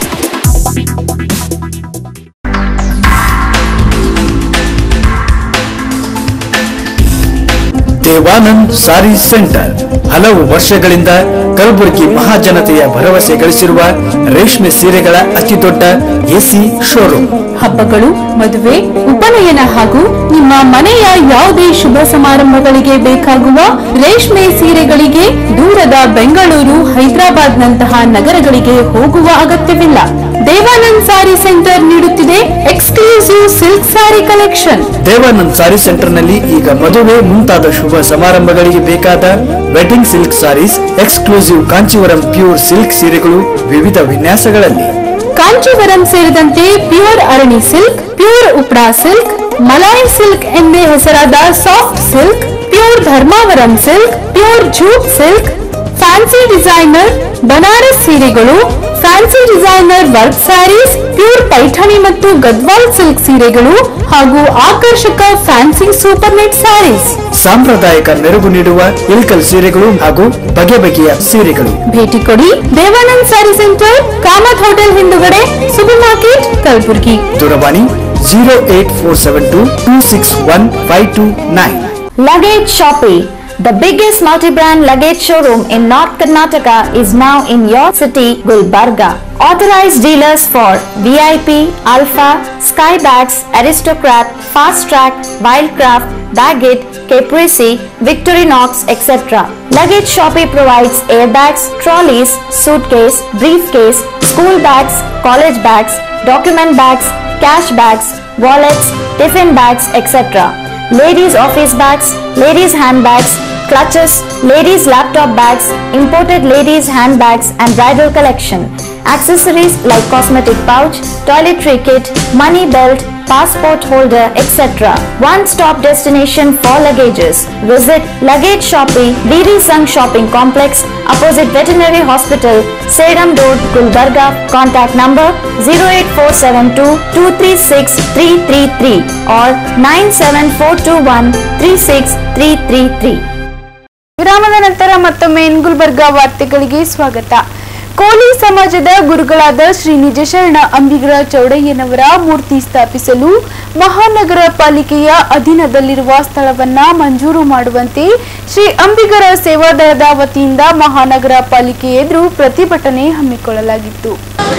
ದೇವಾನಂದ್ ಸಾರಿ ಸೆಂಟರ್ ಹಲವು ವರ್ಷಗಳಿಂದ ಕಲಬುರಗಿ ಮಹಾಜನತೆಯ ಭರವಸೆ ಗಳಿಸಿರುವ ರೇಷ್ಮೆ ಸೀರೆಗಳ ಅತಿದೊಡ್ಡ ಎಸಿ ಶೋರೂಮ್ ಹಬ್ಬಗಳು ಮದುವೆ ಉಪನಯನ ಹಾಗೂ ನಿಮ್ಮ ಮನೆಯ ಯಾವುದೇ ಶುಭ ಸಮಾರಂಭಗಳಿಗೆ ಬೇಕಾಗುವ ರೇಷ್ಮೆ ಸೀರೆಗಳಿಗೆ ದೂರದ ಬೆಂಗಳೂರು ಹೈದರಾಬಾದ್ ನಂತಹ ನಗರಗಳಿಗೆ ಹೋಗುವ ಅಗತ್ಯವಿಲ್ಲ ದೇವಾನಂದ್ ಸಾರಿ ಸೆಂಟರ್ ನೀಡುತ್ತಿದೆ ಎಕ್ಸ್ಕ್ಲೂಸಿವ್ ಸಿಲ್ಕ್ ಸಾರಿ ಕಲೆಕ್ಷನ್ ದೇವಾನಂದ್ ಸಾರಿ ಸೆಂಟರ್ನಲ್ಲಿ ಈಗ ಮದುವೆ ಮುಂತಾದ ಶುಭ ಸಮಾರಂಭಗಳಿಗೆ ಬೇಕಾದ wedding silk saris exclusive Kanchivaram pure silk ಸೀರೆಗಳು ವಿವಿಧ ವಿನ್ಯಾಸಗಳಲ್ಲಿ ಕಾಂಚೀವರಂ ಸೇರಿದಂತೆ pure Arani silk pure ಉಪ್ರಾ silk ಮಲಾಯಿ ಸಿಲ್ಕ್ ಎಂದೇ ಹೆಸರಾದ soft silk pure Dharmavaram silk pure jute silk fancy designer Banaras ಸೀರೆಗಳು fancy designer work saris pure Paithani ಮತ್ತು ಗದ್ವಾಲ್ ಸಿಲ್ಕ್ ಸೀರೆಗಳು ಹಾಗೂ ಆಕರ್ಷಕ ಫ್ಯಾನ್ಸಿ ಸೂಪರ್ ನೆಟ್ ಸ್ಯಾರೀಸ್ ಸಾಂಪ್ರದಾಯಿಕ ಮೆರುಗು ನೀಡುವ ಇಲ್ಕಲ್ ಸೀರೆಗಳು ಹಾಗೂ ಬಗೆ ಬಗೆಯ ಸೀರೆಗಳು ಭೇಟಿ ಕೊಡಿ ದೇವಾನಂದ್ ಸ್ಯಾರಿ ಸೆಂಟರ್ ಕಾಮತ್ ಹೋಟೆಲ್ ಹಿಂದುಗಡೆ ಸೂಪರ್ ಮಾರ್ಕೆಟ್ ಕಲಬುರಗಿ ದೂರವಾಣಿ zero eight four seven two two six one five two nine Luggage Shoppe, the biggest multi-brand luggage showroom in North Karnataka is now in your city, Gulbarga. Authorized dealers for VIP, Alpha, Skybags, Aristocrat, Fast Track, Wildcraft, Baggett, Caprese, Victorinox, etc. Luggage Shoppe provides airbags, trolleys, suitcase, briefcase, school bags, college bags, document bags, cash bags, wallets, tiffin bags, etc ladies office bags, ladies handbags, clutches, ladies laptop bags, imported ladies handbags and bridal collection. accessories like cosmetic pouch, toiletry kit, money belt, passport holder, etc. One-stop destination for luggages. Visit Luggage Shopping, DD Sung Shopping Complex, opposite Veterinary Hospital, Sedam Road, Gulbarga. Contact number 08472 236 333 or 97421 36333. ವಿರಾಮದ ನಂತರ ಮತ್ತೊಮ್ಮೆ ಎನ್ ಗುಲ್ಬರ್ಗಾ ವಾರ್ತೆಗಳಿಗೆ ಸ್ವಾಗತ ಕೋಲಿ ಸಮಾಜದ ಗುರುಗಳಾದ ಶ್ರೀ ನಿಜಶರಣ ಅಂಬಿಗರ ಚೌಡಯ್ಯನವರ ಮೂರ್ತಿ ಸ್ಥಾಪಿಸಲು ಮಹಾನಗರ ಪಾಲಿಕೆಯ ಅಧೀನದಲ್ಲಿರುವ ಸ್ಥಳವನ್ನ ಮಂಜೂರು ಮಾಡುವಂತೆ ಶ್ರೀ ಅಂಬಿಗರ ಸೇವಾದಳದ ವತಿಯಿಂದ ಮಹಾನಗರ ಪಾಲಿಕೆ ಎದುರು ಪ್ರತಿಭಟನೆ ಹಮ್ಮಿಕೊಳ್ಳಲಾಗಿತ್ತು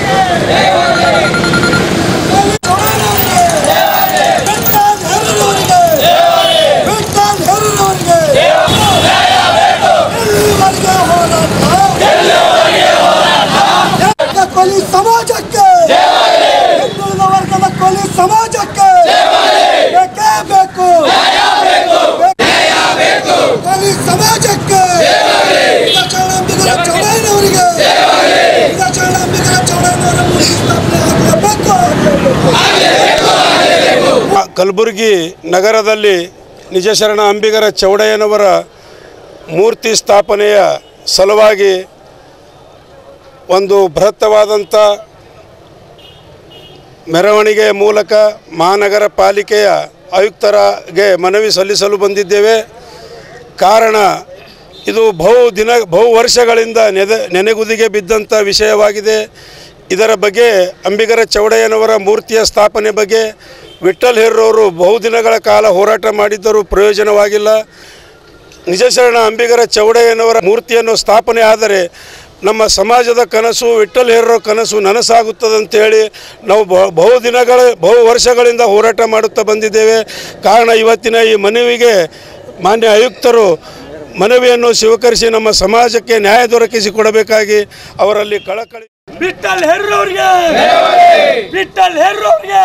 ಕೊಲಿ ಸಮಾಜಕ್ಕೆ ಹಿಂದುಳಿದ ವರ್ಗದ ಕೊಲಿ ಸಮಾಜಕ್ಕೆ ಬೇಕೇ ಬೇಕು ಕೊಲಿ ಸಮಾಜಕ್ಕೆ ಚೌಡಂಬಿಗರ ಚೌಡಯ್ಯನವರಿಗೆ ಚೌಡಂಬಿಗರ ಚೌಡಯ್ಯನವರ ಮೂರ್ತಿ ಸ್ಥಾಪನೆ ಆಗಲೇಬೇಕು ಕಲಬುರಗಿ ನಗರದಲ್ಲಿ ನಿಜಶರಣ ಅಂಬಿಗರ ಚೌಡಯ್ಯನವರ ಮೂರ್ತಿ ಸ್ಥಾಪನೆಯ ಸಲುವಾಗಿ ಒಂದು ಬೃಹತ್ತವಾದಂಥ ಮೆರವಣಿಗೆಯ ಮೂಲಕ ಮಹಾನಗರ ಪಾಲಿಕೆಯ ಆಯುಕ್ತರಿಗೆ ಮನವಿ ಸಲ್ಲಿಸಲು ಬಂದಿದ್ದೇವೆ ಕಾರಣ ಇದು ಬಹು ದಿನ ಬಹು ವರ್ಷಗಳಿಂದ ನೆದೆ ನೆನೆಗುದಿಗೆ ಬಿದ್ದಂಥ ವಿಷಯವಾಗಿದೆ ಇದರ ಬಗ್ಗೆ ಅಂಬಿಗರ ಚೌಡಯ್ಯನವರ ಮೂರ್ತಿಯ ಸ್ಥಾಪನೆ ಬಗ್ಗೆ ವಿಠ್ಠಲ್ ಹೆರ್ರವರು ಬಹುದಿನಗಳ ಕಾಲ ಹೋರಾಟ ಮಾಡಿದ್ದರೂ ಪ್ರಯೋಜನವಾಗಿಲ್ಲ ನಿಜಶರಣ ಅಂಬಿಗರ ಚೌಡಯ್ಯನವರ ಮೂರ್ತಿಯನ್ನು ಸ್ಥಾಪನೆ ಆದರೆ ನಮ್ಮ ಸಮಾಜದ ಕನಸು ವಿಠ್ಠಲ್ ಹೆರ್ರೋ ಕನಸು ನನಸಾಗುತ್ತದಂತೇಳಿ ನಾವು ಬಹು ಬಹು ದಿನಗಳ ಬಹು ವರ್ಷಗಳಿಂದ ಹೋರಾಟ ಮಾಡುತ್ತಾ ಬಂದಿದ್ದೇವೆ ಕಾರಣ ಇವತ್ತಿನ ಈ ಮನವಿಗೆ ಮಾನ್ಯ ಆಯುಕ್ತರು ಮನವಿಯನ್ನು ಸ್ವೀಕರಿಸಿ ನಮ್ಮ ಸಮಾಜಕ್ಕೆ ನ್ಯಾಯ ದೊರಕಿಸಿ ಕೊಡಬೇಕಾಗಿ ಅವರಲ್ಲಿ ಕಳಕಳಿ ವಿಠ್ಠಲ್ ಹೆರ್ರವ್ರಿಗೆ ವಿಠ್ಠಲ್ ಹೆರ್ರವ್ರಿಗೆ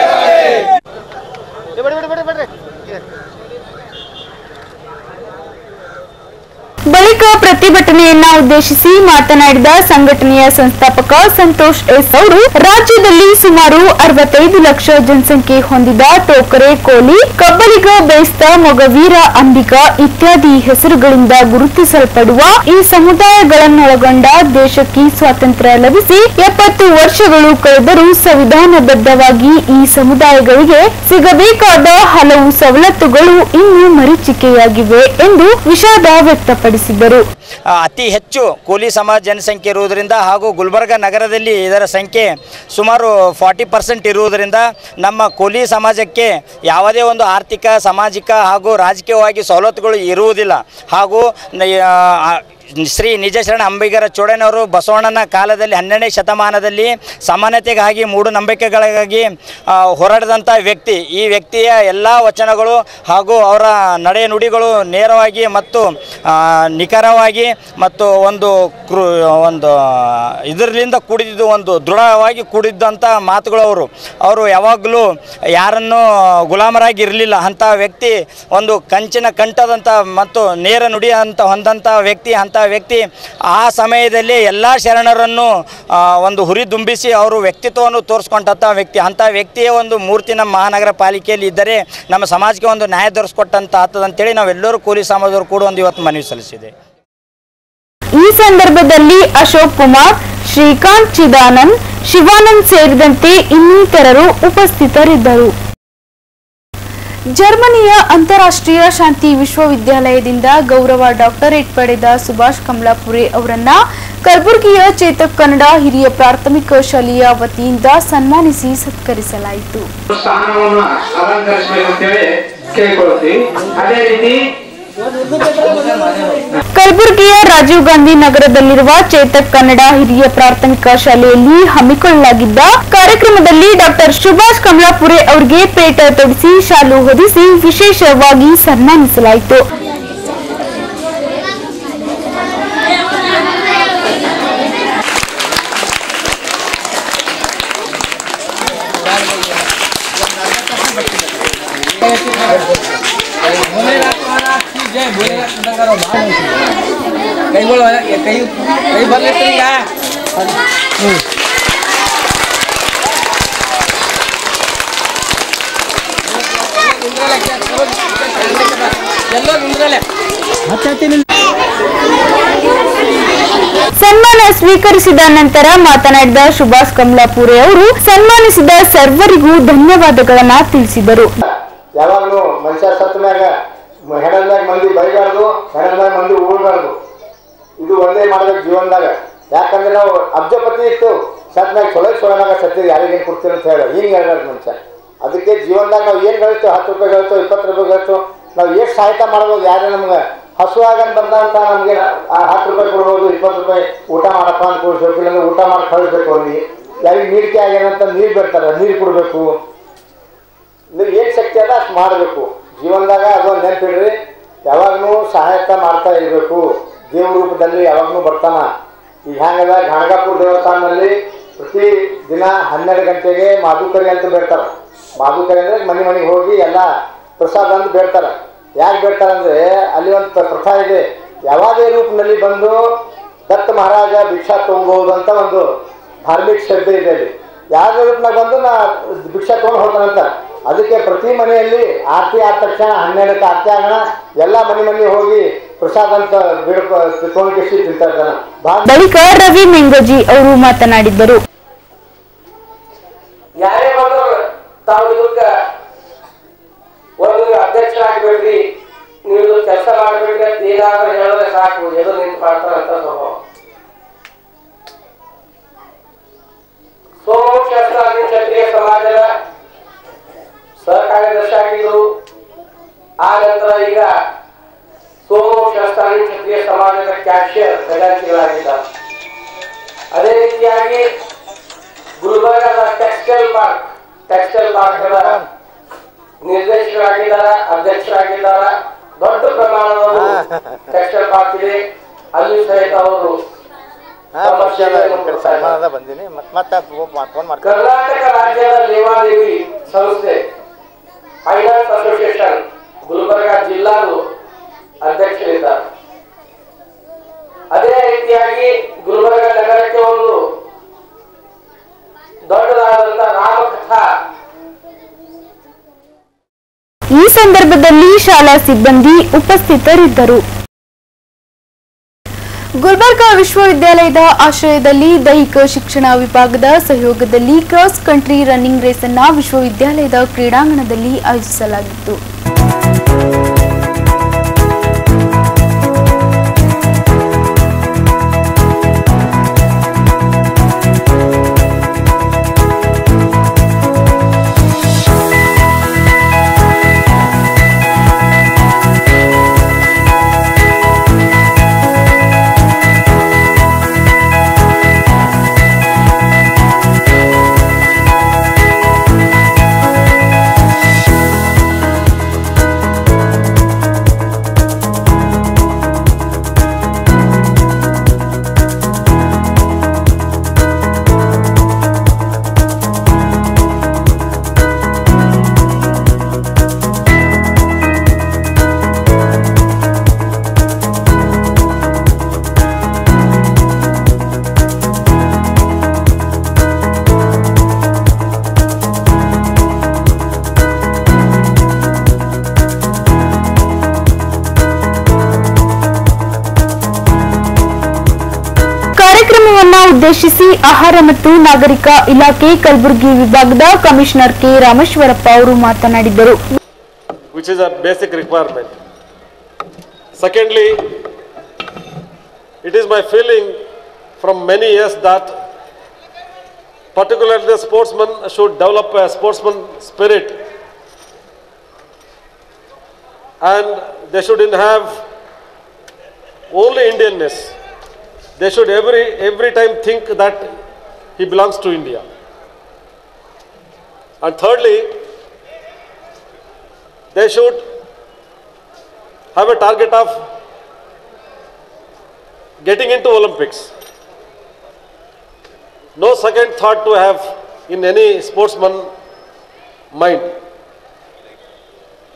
ಬಳಿಕ ಪ್ರತಿಭಟನೆಯನ್ನ ಉದ್ದೇಶಿಸಿ ಮಾತನಾಡಿದ ಸಂಘಟನೆಯ ಸಂಸ್ಥಾಪಕ ಸಂತೋಷ್ ಎಸ್ ಅವರು ರಾಜ್ಯದಲ್ಲಿ ಸುಮಾರು ಅರವತ್ತೈದು ಲಕ್ಷ ಜನಸಂಖ್ಯೆ ಹೊಂದಿದ ಟೋಕರೆ ಕೋಲಿ ಕಬ್ಬಲಿಗ ಬೇಸ್ತ ಮೊಗವೀರ ಅಂಬಿಗ ಇತ್ಯಾದಿ ಹೆಸರುಗಳಿಂದ ಗುರುತಿಸಲ್ಪಡುವ ಈ ಸಮುದಾಯಗಳನ್ನೊಳಗೊಂಡ ದೇಶಕ್ಕೆ ಸ್ವಾತಂತ್ರ್ಯ ಲಭಿಸಿ ಎಪ್ಪತ್ತು ವರ್ಷಗಳು ಕಳೆದರೂ ಸಂವಿಧಾನಬದ್ಧವಾಗಿ ಈ ಸಮುದಾಯಗಳಿಗೆ ಸಿಗಬೇಕಾದ ಹಲವು ಸವಲತ್ತುಗಳು ಇನ್ನೂ ಮರೀಚಿಕೆಯಾಗಿವೆ ಎಂದು ವಿಷಾದ ವ್ಯಕ್ತಪಡಿಸಿದರು ಆ, ಅತಿ ಹೆಚ್ಚು ಕೂಲಿ ಸಮಾಜ ಜನಸಂಖ್ಯೆ ಇರುವುದರಿಂದ ಹಾಗೂ ಗುಲ್ಬರ್ಗ ನಗರದಲ್ಲಿ ಇದರ ಸಂಖ್ಯೆ ಸುಮಾರು ಫಾರ್ಟಿ ಪರ್ಸೆಂಟ್ ಇರುವುದರಿಂದ ನಮ್ಮ ಕೂಲಿ ಸಮಾಜಕ್ಕೆ ಯಾವುದೇ ಒಂದು ಆರ್ಥಿಕ ಸಾಮಾಜಿಕ ಹಾಗೂ ರಾಜಕೀಯವಾಗಿ ಸವಲತ್ತುಗಳು ಇರುವುದಿಲ್ಲ ಹಾಗೂ ನ- ಆ, ಶ್ರೀ ನಿಜಶರಣ ಅಂಬಿಗರ ಚೋಡನವರು ಬಸವಣ್ಣನ ಕಾಲದಲ್ಲಿ ಹನ್ನೆರಡನೇ ಶತಮಾನದಲ್ಲಿ ಸಮಾನತೆಗಾಗಿ ಮೂಢನಂಬಿಕೆಗಳಿಗಾಗಿ ಆ, ಹೋರಾಡಿದಂಥ ವ್ಯಕ್ತಿ ಈ ವ್ಯಕ್ತಿಯ ಎಲ್ಲ ವಚನಗಳು ಹಾಗೂ ಅವರ ನಡೆ ನುಡಿಗಳು ನೇರವಾಗಿ ಮತ್ತು ಆ, ನಿಖರವಾಗಿ ಮತ್ತು ಒಂದು ಕೃ ಒಂದು ಇದರಿಂದ ಕೂಡಿದ್ದು ಒಂದು ದೃಢವಾಗಿ ಕೂಡಿದ್ದಂಥ ಮಾತುಗಳು ಅವರು ಅವರು ಯಾವಾಗಲೂ ಯಾರನ್ನು ಗುಲಾಮರಾಗಿ ಇರಲಿಲ್ಲ ಅಂಥ ವ್ಯಕ್ತಿ ಒಂದು ಕಂಚಿನ ಕಂಠದಂಥ ಮತ್ತು ನೇರ ನುಡಿ ಅಂತ ಹೊಂದಂಥ ವ್ಯಕ್ತಿ ಅಂಥ ವ್ಯಕ್ತಿ ಆ ಸಮಯದಲ್ಲಿ ಎಲ್ಲ ಶರಣರನ್ನು ಆ, ಒಂದು ಹುರಿದುಂಬಿಸಿ ಅವರು ವ್ಯಕ್ತಿತ್ವವನ್ನು ತೋರಿಸ್ಕೊಂಡಂಥ ವ್ಯಕ್ತಿ ಅಂಥ ವ್ಯಕ್ತಿಯ ಒಂದು ಮೂರ್ತಿ ನಮ್ಮ ಮಹಾನಗರ ಪಾಲಿಕೆಯಲ್ಲಿ ಇದ್ದರೆ ನಮ್ಮ ಸಮಾಜಕ್ಕೆ ಒಂದು ನ್ಯಾಯ ದೊರಕಿಸ್ಕೊಟ್ಟಂತ ಆಗ್ತದಂತೇಳಿ ನಾವೆಲ್ಲರೂ ಕೂಲಿ ಸಮಾಜದವರು ಕೂಡ ಒಂದು ಇವತ್ತು ಮನವಿ ಸಲ್ಲಿಸಿದೆ ಈ ಸಂದರ್ಭದಲ್ಲಿ ಅಶೋಕ್ ಕುಮಾರ್ ಶ್ರೀಕಾಂತ್ ಚಿದಾನಂದ್ ಶಿವಾನಂದ್ ಸೇರಿದಂತೆ ಇನ್ನಿತರರು ಉಪಸ್ಥಿತರಿದ್ದರು ಜರ್ಮನಿಯ ಅಂತಾರಾಷ್ಟ್ರೀಯ ಶಾಂತಿ ವಿಶ್ವವಿದ್ಯಾಲಯದಿಂದ ಗೌರವ ಡಾಕ್ಟರೇಟ್ ಪಡೆದ ಸುಭಾಷ್ ಕಮಲಾಪುರೆ ಅವರನ್ನ ಕಲಬುರಗಿಯ ಚೇತಕ್ ಕನ್ನಡ ಹಿರಿಯ ಪ್ರಾಥಮಿಕ ಶಾಲೆಯ ವತಿಯಿಂದ ಸನ್ಮಾನಿಸಿ ಸತ್ಕರಿಸಲಾಯಿತು ಸ್ಥಾನವನ್ನು ಅಲಂಕರಿಸಬೇಕು ಅಂತೇಳಿ ಕೇಳ್ಕೊಳ್ತೀವಿ ಅದೇ ರೀತಿ ಕಲಬುರಗಿಯ ರಾಜೀವ್ ಗಾಂಧಿ ನಗರದಲ್ಲಿರುವ ಚೇತಕ್ ಕನ್ನಡ ಹಿರಿಯ ಪ್ರಾಥಮಿಕ ಶಾಲೆಯಲ್ಲಿ ಹಮ್ಮಿಕೊಳ್ಳಲಾಗಿದ್ದ ಕಾರ್ಯಕ್ರಮದಲ್ಲಿ ಡಾಕ್ಟರ್ ಸುಭಾಷ್ ಕಮಲಾಪುರೆ ಅವರಿಗೆ ಪೇಟ ತೊಡಿಸಿ ಶಾಲು ಹೊದಿಸಿ ವಿಶೇಷವಾಗಿ ಸನ್ಮಾನಿಸಲಾಯಿತು ಕೈಗಳು ಕೈ ಕೈ ಬರ್ಲಿಕ್ಕೆ ಸನ್ಮಾನ ಸ್ವೀಕರಿಸಿದ ನಂತರ ಮಾತನಾಡಿದ ಸುಭಾಷ್ ಕಮಲಾಪುರೆ ಅವರು ಸನ್ಮಾನಿಸಿದ ಸರ್ವರಿಗೂ ಧನ್ಯವಾದಗಳನ್ನ ತಿಳಿಸಿದರು ಯಾವಾಗಲೂ ಮನುಷ್ಯ ಸತ್ತ ಮ್ಯಾಗ ಹೆಣದ ಮ್ಯಾಗ ಮಂದಿ ಬೈಬಾರ್ದು ಹೆಣದ ಮ್ಯಾಗ ಮಂದಿ ಉಳ್ಬಾರ್ದು ಇದು ಒಂದೇ ಮಾಡ್ಬೇಕು ಜೀವನದಾಗ ಯಾಕಂದ್ರೆ ನಾವು ಅಬ್ಜಪತಿ ಇತ್ತು ಸತ್ ಮ್ಯಾಗ ಚೊಲೋ ಸೊಳನಾಗ ಸತ್ಯ ಯಾರಿಗೇನು ಕೊಡ್ತೀವಿ ಅಂತ ಹೇಳಿ ಹಿಂಗೆ ಹೇಳ್ಬಾರ್ದು ಮನುಷ್ಯ ಅದಕ್ಕೆ ಜೀವನದಾಗ ನಾವು ಏನು ಗಳಿಸ್ತೇವೆ ಹತ್ತು ರೂಪಾಯಿ ಗಳಿಸ್ತೇವೆ ಇಪ್ಪತ್ತು ರೂಪಾಯಿ ಗಳಿಸ್ತೇವೆ ನಾವು ಎಷ್ಟು ಸಹಾಯತ ಮಾಡ್ಬೋದು ಯಾರೇ ನಮ್ಗೆ ಹಸುವಾಗನ್ ಬಂದಂತ ನಮಗೆ ಹತ್ತು ರೂಪಾಯಿ ಕೊಡ್ಬೋದು ಇಪ್ಪತ್ತು ರೂಪಾಯಿ ಊಟ ಮಾಡಪ್ಪ ಅಂತ ಕೊಡ್ಬೇಕು ಇಲ್ಲಾಂದ್ರೆ ಊಟ ಮಾಡಿ ಕಳಿಸ್ಬೇಕು ಅವ್ರಿಗೆ ಯಾರಿಗೆ ನೀರಿಕೆ ಆಗ್ಯಾನಂತ ನೀರು ಬಿಡ್ತಾರೆ ನೀರು ಕೊಡಬೇಕು ನೀವು ಏನು ಶಕ್ತಿ ಅದ ಅಷ್ಟು ಮಾಡಬೇಕು ಜೀವನದಾಗ ಅದೊಂದು ನೆನಪಿಡ್ರಿ ಯಾವಾಗಲೂ ಸಹಾಯಕ ಮಾಡ್ತಾ ಇರಬೇಕು ದೇವ್ರ ರೂಪದಲ್ಲಿ ಯಾವಾಗಲೂ ಬರ್ತಾನ ಈಗ ಹೆಂಗದ ಗಾಣಗಾಪುರ ದೇವಸ್ಥಾನದಲ್ಲಿ ಪ್ರತಿ ದಿನ ಹನ್ನೆರಡು ಗಂಟೆಗೆ ಮಾಧುಕರಿ ಅಂತ ಬೇಡ್ತಾರೆ ಮಾಧುಕರಿ ಅಂದರೆ ಮನೆ ಮನೆಗೆ ಹೋಗಿ ಎಲ್ಲ ಪ್ರಸಾದ ಅಂತ ಬೇಡ್ತಾರೆ ಯಾಕೆ ಬೇಡ್ತಾರೆ ಅಂದರೆ ಅಲ್ಲಿ ಒಂದು ಪ್ರ- ಪ್ರಥಾ ಇದೆ ಯಾವುದೇ ರೂಪದಲ್ಲಿ ಬಂದು ದತ್ತ ಮಹಾರಾಜ ಭಿಕ್ಷಾ ತೊಗೊಬೋದು ಅಂತ ಒಂದು ಧಾರ್ಮಿಕ ಶ್ರದ್ಧೆ ಇದೆ ಅಲ್ಲಿ ಯಾವುದೇ ರೂಪನಾಗ ಬಂದು ನಾ ಭಿಕ್ಷಾ ತೊಗೊಂಡು ಹೋಗ್ತಾನಂತ ಅದಕ್ಕೆ ಪ್ರತಿ ಮನೆಯಲ್ಲಿ ಆರತಿ ಆದ ತಕ್ಷಣ ಹನ್ನೆರಡಕ್ಕೆ ಆರತಿ ಆಗೋಣ ಎಲ್ಲ ಮನೆ ಮನೆ ಹೋಗಿ ಪ್ರಸಾದ ಅಂತ ಬೇಡ್ಕೊ ತಿಳ್ಕೊಂಡು ಕಿಸಿ ತಿಂತಾ ಇದ್ದಾನೆ ಭಾಳ ಬಳಿಕ ರವಿ ಮೆಂಗೋಜಿ ಅವರು ಮಾತನಾಡಿದ್ದರು ಯಾರೇ ಬಂದ್ರು ತಾವು ಇದಕ್ಕ ಒಂದು ಅಧ್ಯಕ್ಷರಾಗ್ಬೇಡ್ರಿ ನೀವು ಇದು ಕೆಲಸ ಮಾಡ್ಬೇಡ್ರಿ ಅಂತ ಏನಾದ್ರೂ ಹೇಳಿದ್ರೆ ಸಾಕು ಎದು ನಿಂತು ಮಾಡ್ತಾರಂತ ಸ್ವಭಾವ ಸೋಮಶಾಸ್ತ್ರಾದಿ ಕ್ಷತ್ರಿಯ ಸಮಾಜದ ಸಹಕಾರ್ಯದರ್ಶಿ ಆಗಿದ್ರು ಆ ನಂತರ ಈಗ ಸೋಮಶಾಸ್ತ್ರಾದಿ ಕ್ಷತ್ರಿಯ ಸಮಾಜದ ಕ್ಯಾಶಿಯರ್ ಖಜಾಂಚಿಗಳಾಗಿದ್ದಾರೆ ಅದೇ ರೀತಿಯಾಗಿ ಗುಲ್ಬರ್ಗದ ಟೆಕ್ಸ್ಟೈಲ್ ಪಾರ್ಕ್ ಟೆಕ್ಸ್ಟೈಲ್ ಪಾರ್ಕ್ ನಿರ್ದೇಶಕರಾಗಿದ್ದಾರ ಅಧ್ಯಕ್ಷರಾಗಿದ್ದಾರ ದೊಡ್ಡ ಪ್ರಮಾಣದ ಟೆಕ್ಸ್ಟೈಲ್ ಪಾರ್ಕ್ ಇದೆ ಅಲ್ಲಿ ಸಹಿತ ಅವರು ತಮ್ಮ ಸೇವೆಯನ್ನು ಕೊಡ್ತಾ ಇದ್ದಾರೆ. ಬಂದಿನಿ ಮತ್ತೆ ಫೋನ್ ಮಾಡ್ತೀನಿ ಕರ್ನಾಟಕ ರಾಜ್ಯದ ಲೇವಾದೇವಿ ಸಂಸ್ಥೆ ಫೈನಾನ್ಸ್ ಅಸೋಸಿಯೇಷನ್ ಗುಲ್ಬರ್ಗ ಜಿಲ್ಲಾದು ಅಧ್ಯಕ್ಷರಿದ್ದಾರೆ ಅದೇ ರೀತಿಯಾಗಿ ಗುಲ್ಬರ್ಗ ನಗರಕ್ಕೆ ಒಂದು ದೊಡ್ಡದಾದಂತ ರಾಮಕಥಾ ಈ ಸಂದರ್ಭದಲ್ಲಿ ಶಾಲಾ ಸಿಬ್ಬಂದಿ ಉಪಸ್ಥಿತರಿದ್ದರು ಗುಲ್ಬರ್ಗಾ ವಿಶ್ವವಿದ್ಯಾಲಯದ ಆಶ್ರಯದಲ್ಲಿ ದೈಹಿಕ ಶಿಕ್ಷಣ ವಿಭಾಗದ ಸಹಯೋಗದಲ್ಲಿ ಕ್ರಾಸ್ ಕಂಟ್ರಿ ರನ್ನಿಂಗ್ ರೇಸ್ ಅನ್ನ ವಿಶ್ವವಿದ್ಯಾಲಯದ ಕ್ರೀಡಾಂಗಣದಲ್ಲಿ ಆಯೋಜಿಸಲಾಗಿತ್ತು ಕಾರ್ಯಕ್ರಮವನ್ನ ಉದ್ದೇಶಿಸಿ ಆಹಾರ ಮತ್ತು ನಾಗರಿಕ ಇಲಾಖೆ ಕಲಬುರಗಿ ವಿಭಾಗದ ಕಮಿಷನರ್ ಕೆ ರಾಮೇಶ್ವರಪ್ಪ ಅವರು ಮಾತನಾಡಿದರು which is a basic requirement. Secondly, it is my feeling from many years that particularly the sportsman should develop a sportsman spirit and they shouldn't have only Indianness. They should every, every time think that he belongs to India. And thirdly, they should have a target of getting into Olympics. No second thought to have in any sportsman mind.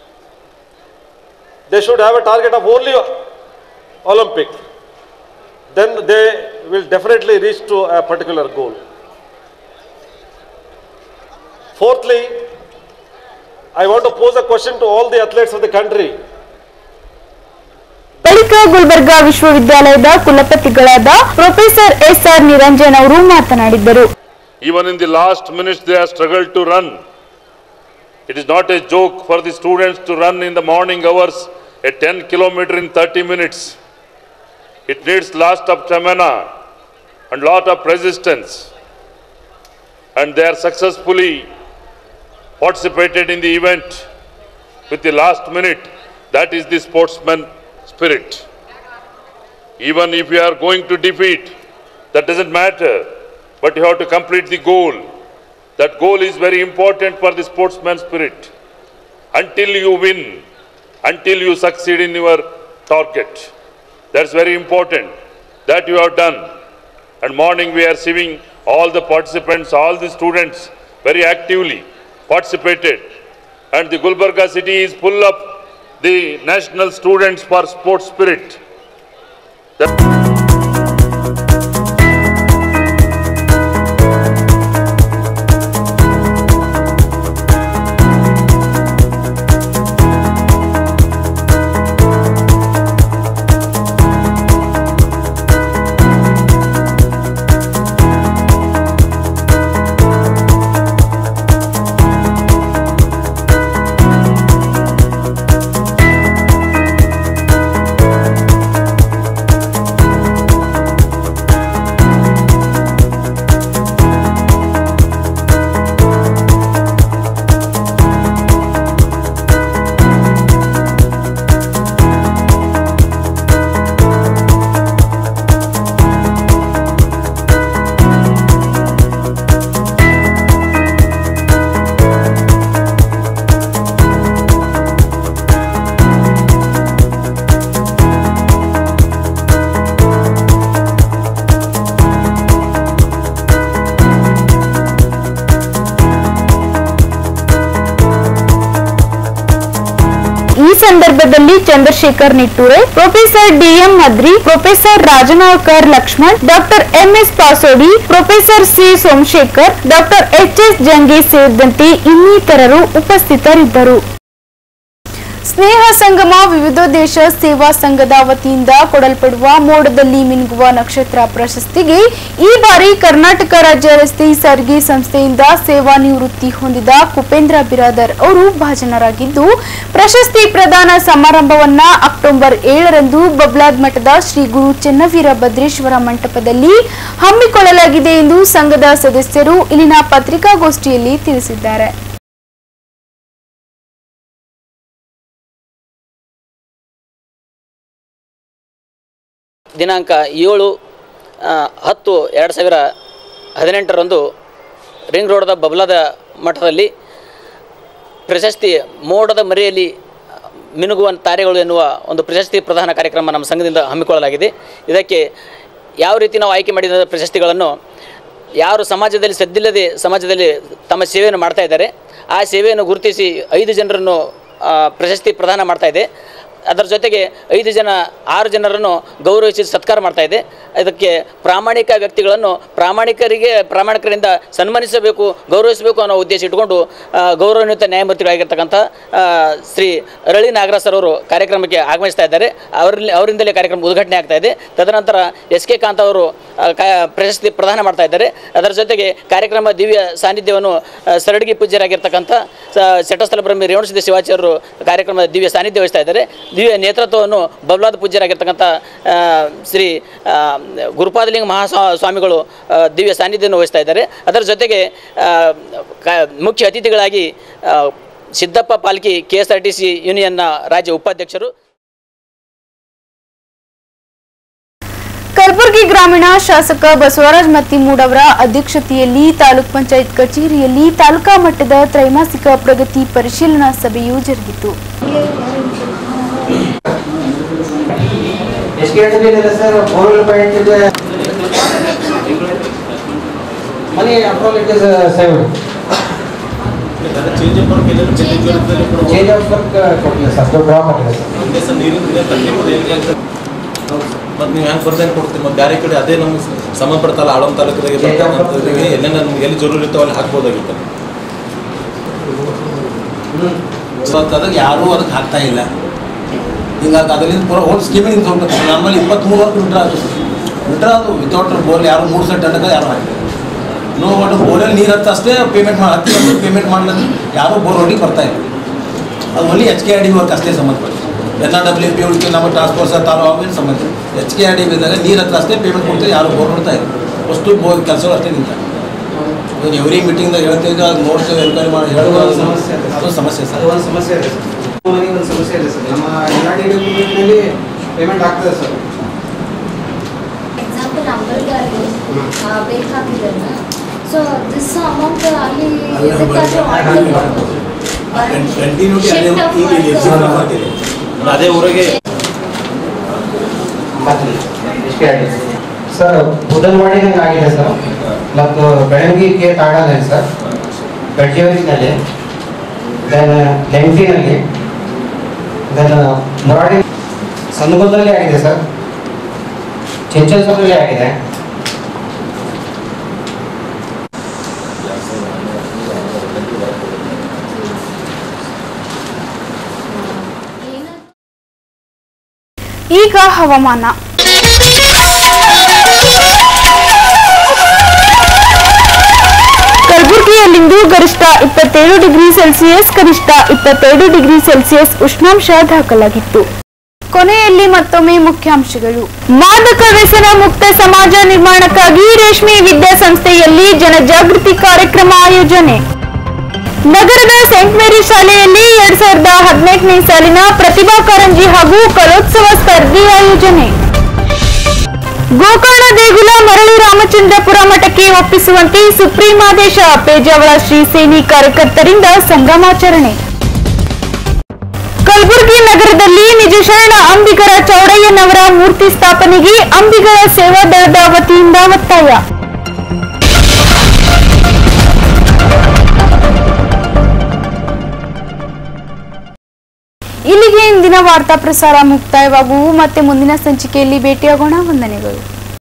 They should have a target of only Olympic. then they will definitely reach to a particular goal. Fourthly, I want to pose a question to all the athletes of the country. ಬಳಿಕ ಗುಲ್ಬರ್ಗಾ ವಿಶ್ವವಿದ್ಯಾಲಯದ ಕುಲಪತಿಗಳಾದ ಪ್ರೊಫೆಸರ್ ಎಸ್ ಆರ್ ನಿರಂಜನ್ ಅವರು ಮಾತನಾಡಿದ್ದರು Even in the last minutes, they have struggled to run. It is not a joke for the students to run in the morning hours a 10 kilometer in 30 minutes. It needs lot of stamina and lot of resistance. And they are successfully participated in the event with the last minute. That is the sportsman spirit. Even if you are going to defeat, that doesn't matter, but you have to complete the goal. That goal is very important for the sportsman spirit. Until you win, until you succeed in your target. That's very important. That you have done. And morning we are seeing all the participants, all the students very actively participated. And the Gulbarga city is full of the national students for sports spirit. ಈ ಸಂದರ್ಭದಲ್ಲಿ Chandrashekhar Nitture professor D M Madri professor Rajnalkar Laxman doctor M S Pasodi professor C Somashekhar doctor H S Jangi ಸೇರಿದಂತೆ ಇನ್ನಿತರರು ಉಪಸ್ಥಿತರಿದ್ದರು ಸ್ನೇಹ ಸಂಗಮ ವಿವಿಧೋದ್ದೇಶ ಸೇವಾ ಸಂಘದ ವತಿಯಿಂದ ಕೊಡಲ್ಪಡುವ ಮೋಡದಲ್ಲಿ ಮಿನುಗುವ ನಕ್ಷತ್ರ ಪ್ರಶಸ್ತಿಗೆ ಈ ಬಾರಿ ಕರ್ನಾಟಕ ರಾಜ್ಯ ರಸ್ತೆ ಸಾರಿಗೆ ಸಂಸ್ಥೆಯಿಂದ ಸೇವಾ ನಿವೃತ್ತಿ ಹೊಂದಿದ ಕುಪೇಂದ್ರ ಬಿರಾದರ್ ಅವರು ಭಾಜನರಾಗಿದ್ದು ಪ್ರಶಸ್ತಿ ಪ್ರದಾನ ಸಮಾರಂಭವನ್ನ ಅಕ್ಟೋಬರ್ ಏಳರಂದು ಬಬ್ಲಾದ್ ಮಠದ ಶ್ರೀ ಗುರು ಚೆನ್ನವೀರ ಭದ್ರೇಶ್ವರ ಮಂಟಪದಲ್ಲಿ ಹಮ್ಮಿಕೊಳ್ಳಲಾಗಿದೆ ಎಂದು ಸಂಘದ ಸದಸ್ಯರು ಇಲ್ಲಿನ ಪತ್ರಿಕಾಗೋಷ್ಠಿಯಲ್ಲಿ ತಿಳಿಸಿದ್ದಾರೆ ದಿನಾಂಕ ಏಳು ಆ, ಹತ್ತು ಎರಡು ಸಾವಿರ ಹದಿನೆಂಟರಂದು ರಿಂಗ್ ರೋಡ್ದ ಬಬ್ಲಾದ ಮಠದಲ್ಲಿ ಪ್ರಶಸ್ತಿ ಮೋಡದ ಮರೆಯಲ್ಲಿ ಮಿನುಗುವ ತಾರೆಗಳು ಎನ್ನುವ ಒಂದು ಪ್ರಶಸ್ತಿ ಪ್ರದಾನ ಕಾರ್ಯಕ್ರಮ ನಮ್ಮ ಸಂಘದಿಂದ ಹಮ್ಮಿಕೊಳ್ಳಲಾಗಿದೆ ಇದಕ್ಕೆ ಯಾವ ರೀತಿ ನಾವು ಆಯ್ಕೆ ಮಾಡಿದ ಪ್ರಶಸ್ತಿಗಳನ್ನು ಯಾರು ಸಮಾಜದಲ್ಲಿ ಸದ್ದಿಲ್ಲದೆ ಸಮಾಜದಲ್ಲಿ ತಮ್ಮ ಸೇವೆಯನ್ನು ಮಾಡ್ತಾ ಇದ್ದಾರೆ ಆ ಸೇವೆಯನ್ನು ಗುರುತಿಸಿ ಐದು ಜನರನ್ನು ಆ, ಪ್ರಶಸ್ತಿ ಪ್ರದಾನ ಮಾಡ್ತಾ ಇದೆ ಅದರ ಜೊತೆಗೆ ಐದು ಜನ ಆರು ಜನರನ್ನು ಗೌರವಿಸಿ ಸತ್ಕಾರ ಮಾಡ್ತಾ ಇದೆ ಇದಕ್ಕೆ ಪ್ರಾಮಾಣಿಕ ವ್ಯಕ್ತಿಗಳನ್ನು ಪ್ರಾಮಾಣಿಕರಿಗೆ ಪ್ರಾಮಾಣಿಕರಿಂದ ಸನ್ಮಾನಿಸಬೇಕು ಗೌರವಿಸಬೇಕು ಅನ್ನೋ ಉದ್ದೇಶ ಇಟ್ಕೊಂಡು ಆ, ಗೌರವಾನ್ವಿತ ನ್ಯಾಯಮೂರ್ತಿಗಳಾಗಿರ್ತಕ್ಕಂಥ ಆ, ಶ್ರೀ ಅರಳಿ ನಾಗರಾಜ್ ಸರ್ ಅವರು ಕಾರ್ಯಕ್ರಮಕ್ಕೆ ಆಗಮಿಸ್ತಾ ಇದ್ದಾರೆ ಅವರಲ್ಲಿ ಅವರಿಂದಲೇ ಕಾರ್ಯಕ್ರಮ ಉದ್ಘಾಟನೆ ಆಗ್ತಾ ಇದೆ ತದನಂತರ ಎಸ್ ಕೆ ಕಾಂತ್ ಅವರು ಆ, ಕ ಪ್ರಶಸ್ತಿ ಪ್ರದಾನ ಮಾಡ್ತಾ ಇದ್ದಾರೆ ಅದರ ಜೊತೆಗೆ ಕಾರ್ಯಕ್ರಮ ದಿವ್ಯ ಸಾನ್ನಿಧ್ಯವನ್ನು ಆ, ಸರಡಗಿ ಪೂಜ್ಯರಾಗಿರ್ತಕ್ಕಂಥ ಸ- ಶಟಸ್ಥಲ ಬ್ರಹ್ಮಿ ರೇವಣಸಿದ್ಧ ಶಿವಾಚಾರ್ಯರು ಕಾರ್ಯಕ್ರಮದ ದಿವ್ಯ ಸಾನ್ನಿಧ್ಯ ವಹಿಸ್ತಾ ಇದ್ದಾರೆ ದಿವ್ಯ ನೇತೃತ್ವವನ್ನು ಬಬ್ಲಾದ ಪೂಜ್ಯರಾಗಿರ್ತಕ್ಕಂಥ ಆ, ಶ್ರೀ ಆ, ಗುರುಪಾದಲಿಂಗ ಮಹಾಸ್ವಾ ಸ್ವಾಮಿಗಳು ಆ, ದಿವ್ಯ ಸಾನ್ನಿಧ್ಯವನ್ನು ವಹಿಸ್ತಾ ಇದ್ದಾರೆ ಅದರ ಜೊತೆಗೆ ಆ, ಕ- ಮುಖ್ಯ ಅತಿಥಿಗಳಾಗಿ ಆ, Siddappa Palki K S R T C ಯೂನಿಯನ್ನ ರಾಜ್ಯ ಉಪಾಧ್ಯಕ್ಷರು ಕಲಬುರಗಿ ಗ್ರಾಮೀಣ ಶಾಸಕ ಬಸವರಾಜ ಮತ್ತಿಮೂಡ್ ಅವರ ಅಧ್ಯಕ್ಷತೆಯಲ್ಲಿ ತಾಲೂಕ್ ಪಂಚಾಯತ್ ಕಚೇರಿಯಲ್ಲಿ ತಾಲೂಕಾ ಮಟ್ಟದ ತ್ರೈಮಾಸಿಕ ಪ್ರಗತಿ ಪರಿಶೀಲನಾ ಸಭೆಯು ಜರುಗಿತು ಎಷ್ಟು ಇದೆ ಸರ್ ಫೋರ್ ಪಾಯಿಂಟ್ ಇದೆ money approval it is seven change of work ಎಲ್ಲರೂ ಚೇಂಜ್ ಆಫ್ ವರ್ಕ್ ಕೊಟ್ಟಿಲ್ಲ ಸರ್ ಡ್ರಾ ಮಾಡಿಲ್ಲ ಸರ್ ಒಂದೇ ಸಲ ನೀರಿನ ತಟ್ಟೆ ಮತ್ತು ನೀವು ಹೆಂಗೆ ಬರ್ದೇನು ಕೊಡ್ತೀರಿ ಮತ್ತು ಬೇರೆ ಕಡೆ ಅದೇ ನಮ್ಗೆ ಸಂಬಂಧಪಡ್ತಲ್ಲ ಆಳಂ ತಾಲೂಕದಾಗೆ ಬರ್ತಕ್ಕಂಥದ್ರಿಗೆ ಎಲ್ಲೆಲ್ಲ ನಮ್ಗೆ ಎಲ್ಲಿ ಜರೂರು ಇರ್ತಾವೆ ಅಲ್ಲಿ ಹಾಕ್ಬೋದಾಗಿತ್ತು ಸ್ವಲ್ಪ ಅದಕ್ಕೆ ಯಾರೂ ಅದಕ್ಕೆ ಹಾಕ್ತಾ ಇಲ್ಲ ಹಿಂಗಾಗಿ ಅದರಿಂದ ಪೂರ ಹೋಲ್ ಸ್ಕೀಮಿಂಗ್ ತೊಗೊಂಡು ನಮ್ಮಲ್ಲಿ ಇಪ್ಪತ್ತ್ಮೂರು ವರ್ಷ ಮೀಟ್ರ್ ಅದು ಮೀಟ್ರ್ ಅದು ವಿತೌಟ್ ಬೋರ್ ಯಾರು ಮೂರು ಸೆಟ್ ಟನ್ಗೆ ಯಾರು ಹಾಕಿಲ್ಲ ನೋ ಒಟ್ಟು ಬೋರಲ್ಲಿ ನೀರು ಹತ್ತ ಅಷ್ಟೇ ಪೇಮೆಂಟ್ ಮಾಡಿ ಹತ್ತಿ ಅಂದ್ರೆ ಪೇಮೆಂಟ್ ಮಾಡ್ಲಿಕ್ಕೆ ಯಾರೂ ಬೋರ್ ಹೊಡಿಗೆ ಬರ್ತಾ ಇಲ್ಲ ಅದು ಒಳ್ಳೆ H K R D work ಅಷ್ಟೇ ಸಂಬಂಧಪಟ್ಟ ಎನ್ ಆರ್ ಡಬ್ಲ್ಯೂ ಪಿ ಉಳಿಕೆ ನಮ್ಮ ಟ್ರಾನ್ಸ್ಪೋರ್ಟ್ ತಾನು ಅವೇನು ಸಂಬಂಧ ಎಚ್ ಕೆ ಆರ್ ಡಿ ಬಿದ್ದಾಗ ನೀರು ಹತ್ರ ಅಷ್ಟೇ ಪೇಮೆಂಟ್ ಕೊಡ್ತಾರೆ ಯಾರು ಬೋರ್ ಹೊಡ್ತಾ ಇಲ್ಲ ಅಷ್ಟು ಬೋರ್ ಕೆಲಸಗಳು ಅಷ್ಟೇ ನಿಂತ ಇವನು ಎವ್ರಿ ಮೀಟಿಂಗ್ದಾಗ ಹೇಳ್ತೀವಿ ಅದು ನೋಡ್ತೇವೆ ಎನ್ಕ್ವೈರಿ ಮಾಡಿ ಹೇಳೋದು ಅದು ಸಮಸ್ಯೆ ಅದು ಸಮಸ್ಯೆ ಸರ್ ಅದು ಒಂದು ಸಮಸ್ಯೆ ಇದೆ ಸರ್ ಮನೆಗೆ ಒಂದು ಸಮಸ್ಯೆ ಇದೆ ಸರ್ ನಮ್ಮ ಎಲ್ಲ ಡಿಪಾರ್ಟ್ಮೆಂಟ್ನಲ್ಲಿ ಪೇಮೆಂಟ್ ಆಗ್ತದೆ ಸರ್ ಎಕ್ಸಾಂಪಲ್ ಅಂಬರ್ಗಾರ್ಗೆ ಬೇಕಾಗಿದ್ದಲ್ಲ ಸೊ ದಿಸ್ ಅಮೌಂಟ್ ಅಲ್ಲಿ ಎದಕ್ಕಾದ್ರೂ ಕಂಟಿನ್ಯೂಟಿ ಅದೇ ಈಗ ಇಲ್ಲಿ executive ಮಾಡ್ತೀವಿ. ಅದೇ ಊರಿಗೆ ಸರ್ ಬುಧನ್ವಾಡಿದಂಗೆ ಆಗಿದೆ ಸರ್ ಮತ್ತು ಬೆಳಂಗಿಗೆ ತಾಡದಲ್ಲಿ ಸರ್ ಗಡ್ಜಿಯವರಿನಲ್ಲಿ ದೆನ್ ಲೆಂಟಿನಲ್ಲಿ ದೆನ್ ಮೊರಾಡಿ ಸಂದಗೋದಲ್ಲಿ ಆಗಿದೆ ಸರ್ ಚಿಂಚಲ್ಸೂರಲ್ಲಿ ಆಗಿದೆ ಈಗ ಹವಾಮಾನ ಕಲಬುರಗಿಯಲ್ಲಿಂದು ಗರಿಷ್ಠ ಇಪ್ಪತ್ತೇಳು ಡಿಗ್ರಿ ಸೆಲ್ಸಿಯಸ್ ಕನಿಷ್ಠ ಇಪ್ಪತ್ತೆರಡು ಡಿಗ್ರಿ ಸೆಲ್ಸಿಯಸ್ ಉಷ್ಣಾಂಶ ದಾಖಲಾಗಿತ್ತು ಕೊನೆಯಲ್ಲಿ ಮತ್ತೊಮ್ಮೆ ಮುಖ್ಯಾಂಶಗಳು ಮಾದಕ ವ್ಯಸನ ಮುಕ್ತ ಸಮಾಜ ನಿರ್ಮಾಣಕ್ಕಾಗಿ ರೇಷ್ಮೆ ವಿದ್ಯಾಸಂಸ್ಥೆಯಲ್ಲಿ ಜನಜಾಗೃತಿ ಕಾರ್ಯಕ್ರಮ ಆಯೋಜನೆ ನಗರದ ಸೆಂಟ್ ಮೇರಿ ಶಾಲೆಯಲ್ಲಿ ಎರಡ್ ಸಾವಿರದ ಹದಿನೆಂಟನೇ ಸಾಲಿನ ಪ್ರತಿಭಾ ಕಾರಂಜಿ ಹಾಗೂ ಕಲೋತ್ಸವ ಸ್ಪರ್ಧೆ ಆಯೋಜನೆ ಗೋಕರ್ಣ ದೇಗುಲ ಮರಳಿ ರಾಮಚಂದ್ರಪುರ ಮಠಕ್ಕೆ ಒಪ್ಪಿಸುವಂತೆ ಸುಪ್ರೀಂ ಆದೇಶ ಪೇಜಾವರ ಶ್ರೀ ಸೇನಿ ಕಾರ್ಯಕರ್ತರಿಂದ ಸಂಭ್ರಮಾಚರಣೆ ಕಲಬುರಗಿ ನಗರದಲ್ಲಿ ನಿಜಶರಣ ಅಂಬಿಗರ ಚೌಡಯ್ಯನವರ ಮೂರ್ತಿ ಸ್ಥಾಪನೆಗೆ ಅಂಬಿಗರ ಸೇವಾ ದಳದ ವತಿಯಿಂದ ಒತ್ತಾಯ ಇಲ್ಲಿಗೆ ಇಂದಿನ ವಾರ್ತಾ ಪ್ರಸಾರ ಮುಕ್ತಾಯವಾಗುವು ಮತ್ತೆ ಮುಂದಿನ ಸಂಚಿಕೆಯಲ್ಲಿ ಭೇಟಿಯಾಗೋಣ ವಂದನೆಗಳು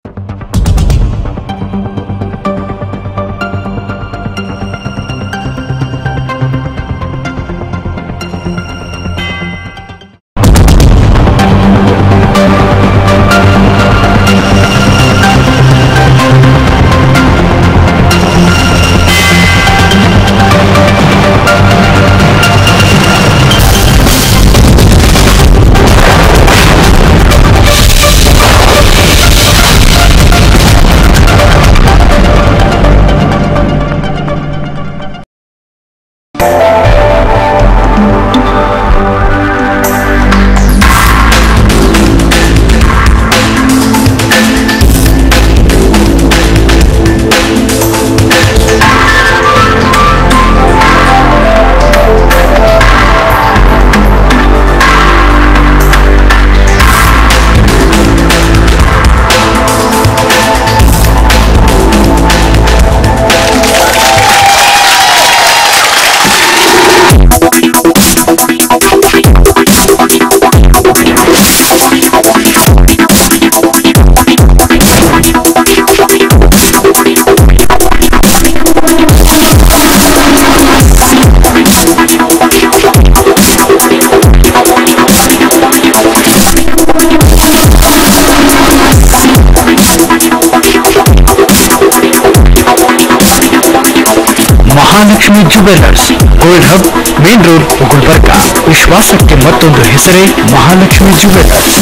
Mahalakshmi jewellers gold hub main road Gulbarga ವಿಶ್ವಾಸಕ್ಕೆ ಮತ್ತೊಂದು ಹೆಸರೇ ಮಹಾಲಕ್ಷ್ಮಿ ಜುವೆಲ್ಲರ್ಸ್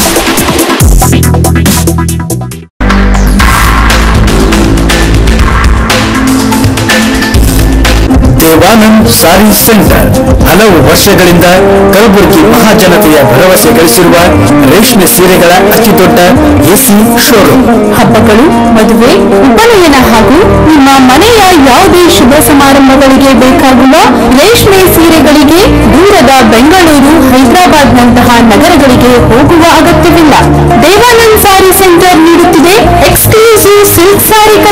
ದೇವಾನಂದ್ ಸಾರಿ ಸೆಂಟರ್ ಹಲವು ವರ್ಷಗಳಿಂದ ಕಲಬುರಗಿ ಮಹಾಜನತೆಯ ಭರವಸೆ ಗಳಿಸಿರುವ ರೇಷ್ಮೆ ಸೀರೆಗಳ ಅತಿದೊಡ್ಡ ಎಸಿ ಶೋರೂಮ್ ಹಬ್ಬಗಳು ಮದುವೆ ಉಪನಯನ ಹಾಗೂ ನಿಮ್ಮ ಮನೆಯ ಯಾವುದೇ ಶುಭ ಸಮಾರಂಭಗಳಿಗೆ ಬೇಕಾಗುವ ರೇಷ್ಮೆ ಸೀರೆಗಳಿಗೆ ದೂರದ ಬೆಂಗಳೂರು ಹೈದರಾಬಾದ್ನಂತಹ ನಗರಗಳಿಗೆ ಹೋಗುವ ಅಗತ್ಯವಿಲ್ಲ ದೇವಾನಂದ್ ಸಾರಿ ಸೆಂಟರ್ ನೀಡುತ್ತಿದೆ ಎಕ್ಸ್ಕ್ಲೂಸಿವ್ ಸಿಲ್ಕ್ ಸಾರಿ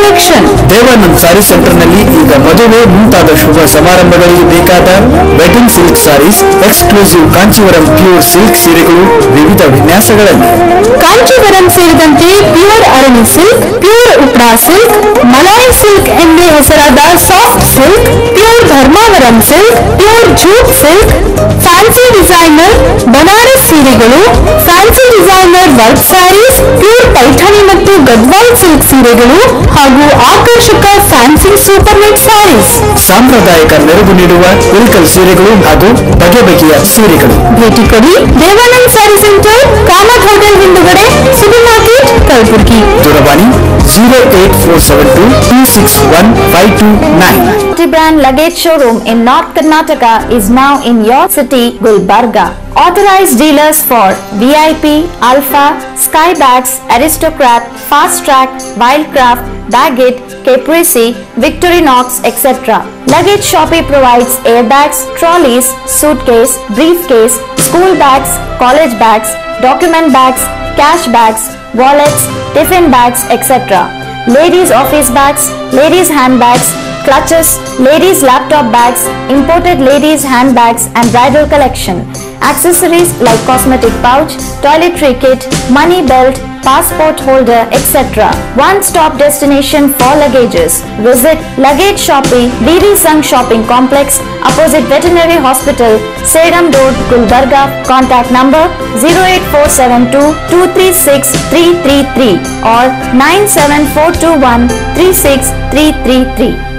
ಕಲೆಕ್ಷನ್ ದೇವಾನಂದ್ ಸಾರಿ ಸೆಂಟರ್ ನಲ್ಲಿ ಈಗ ಮದುವೆ ಮುಂತಾದ ಶುಭ ಸಮಾರಂಭಗಳಿಗೆ ಬೇಕಾದ wedding silk saris exclusive Kanchivaram pure silk ಸೀರೆಗಳು ವಿವಿಧ ವಿನ್ಯಾಸಗಳಲ್ಲಿ ಕಾಂಚೀವರಂ ಸೇರಿದಂತೆ pure Arani silk pure ಉಪ್ರಾ silk ಮಲಾಯಿ ಸಿಲ್ಕ್ ಎಂದೇ ಹೆಸರಾದ soft silk pure Dharmavaram silk pure jute silk fancy designer Banaras ಸೀರೆಗಳು fancy designer work saris pure Paithani ಮತ್ತು ಗದ್ವಾಲ್ ಸಿಲ್ಕ್ ಸೀರೆಗಳು ಹಾಗೂ ಆಕರ್ಷಕ ಫ್ಯಾನ್ಸಿ ಸೂಪರ್ ನೆಟ್ ಸ್ಯಾರೀಸ್ ಸಾಂಪ್ರದಾಯಿಕ ಮೆರುಗು ನೀಡುವ ಇಲ್ಕಲ್ ಸೀರೆಗಳು ಹಾಗೂ ಬಗೆ ಬಗೆಯ ಸೀರೆಗಳು ಭೇಟಿ ಕೊಡಿ ದೇವಾನಂದ್ ಸ್ಯಾರಿ ಸೆಂಟರ್ ಕಾಮತ್ ಹೋಟೆಲ್ ಹಿಂದುಗಡೆ ಸಿಟಿ ಮಾರ್ಕೆಟ್ ಕಲಬುರಗಿ ದೂರವಾಣಿ zero eight four seven two two six one five two nine Multi-brand luggage showroom in North Karnataka is now in your city, Gulbarga. Authorized dealers for VIP, Alpha, Skybags, Aristocrat, Fast Track, Wildcraft, Baggett, Caprese, Victorinox, etc. Luggage Shoppe provides airbags, trolleys, suitcase, briefcase, school bags, college bags, document bags, cash bags, wallets, tiffin bags, etc. Ladies office bags, ladies handbags, clutches, ladies laptop bags, imported ladies handbags and bridal collection. Accessories like cosmetic pouch, toiletry kit, money belt, passport holder, etc. One-stop destination for luggages. Visit Luggage Shopping, Viri Sangh Shopping Complex, opposite Veterinary Hospital, Sedam Road, Gulbarga. Contact number 08472 236 333 or 97421 36333.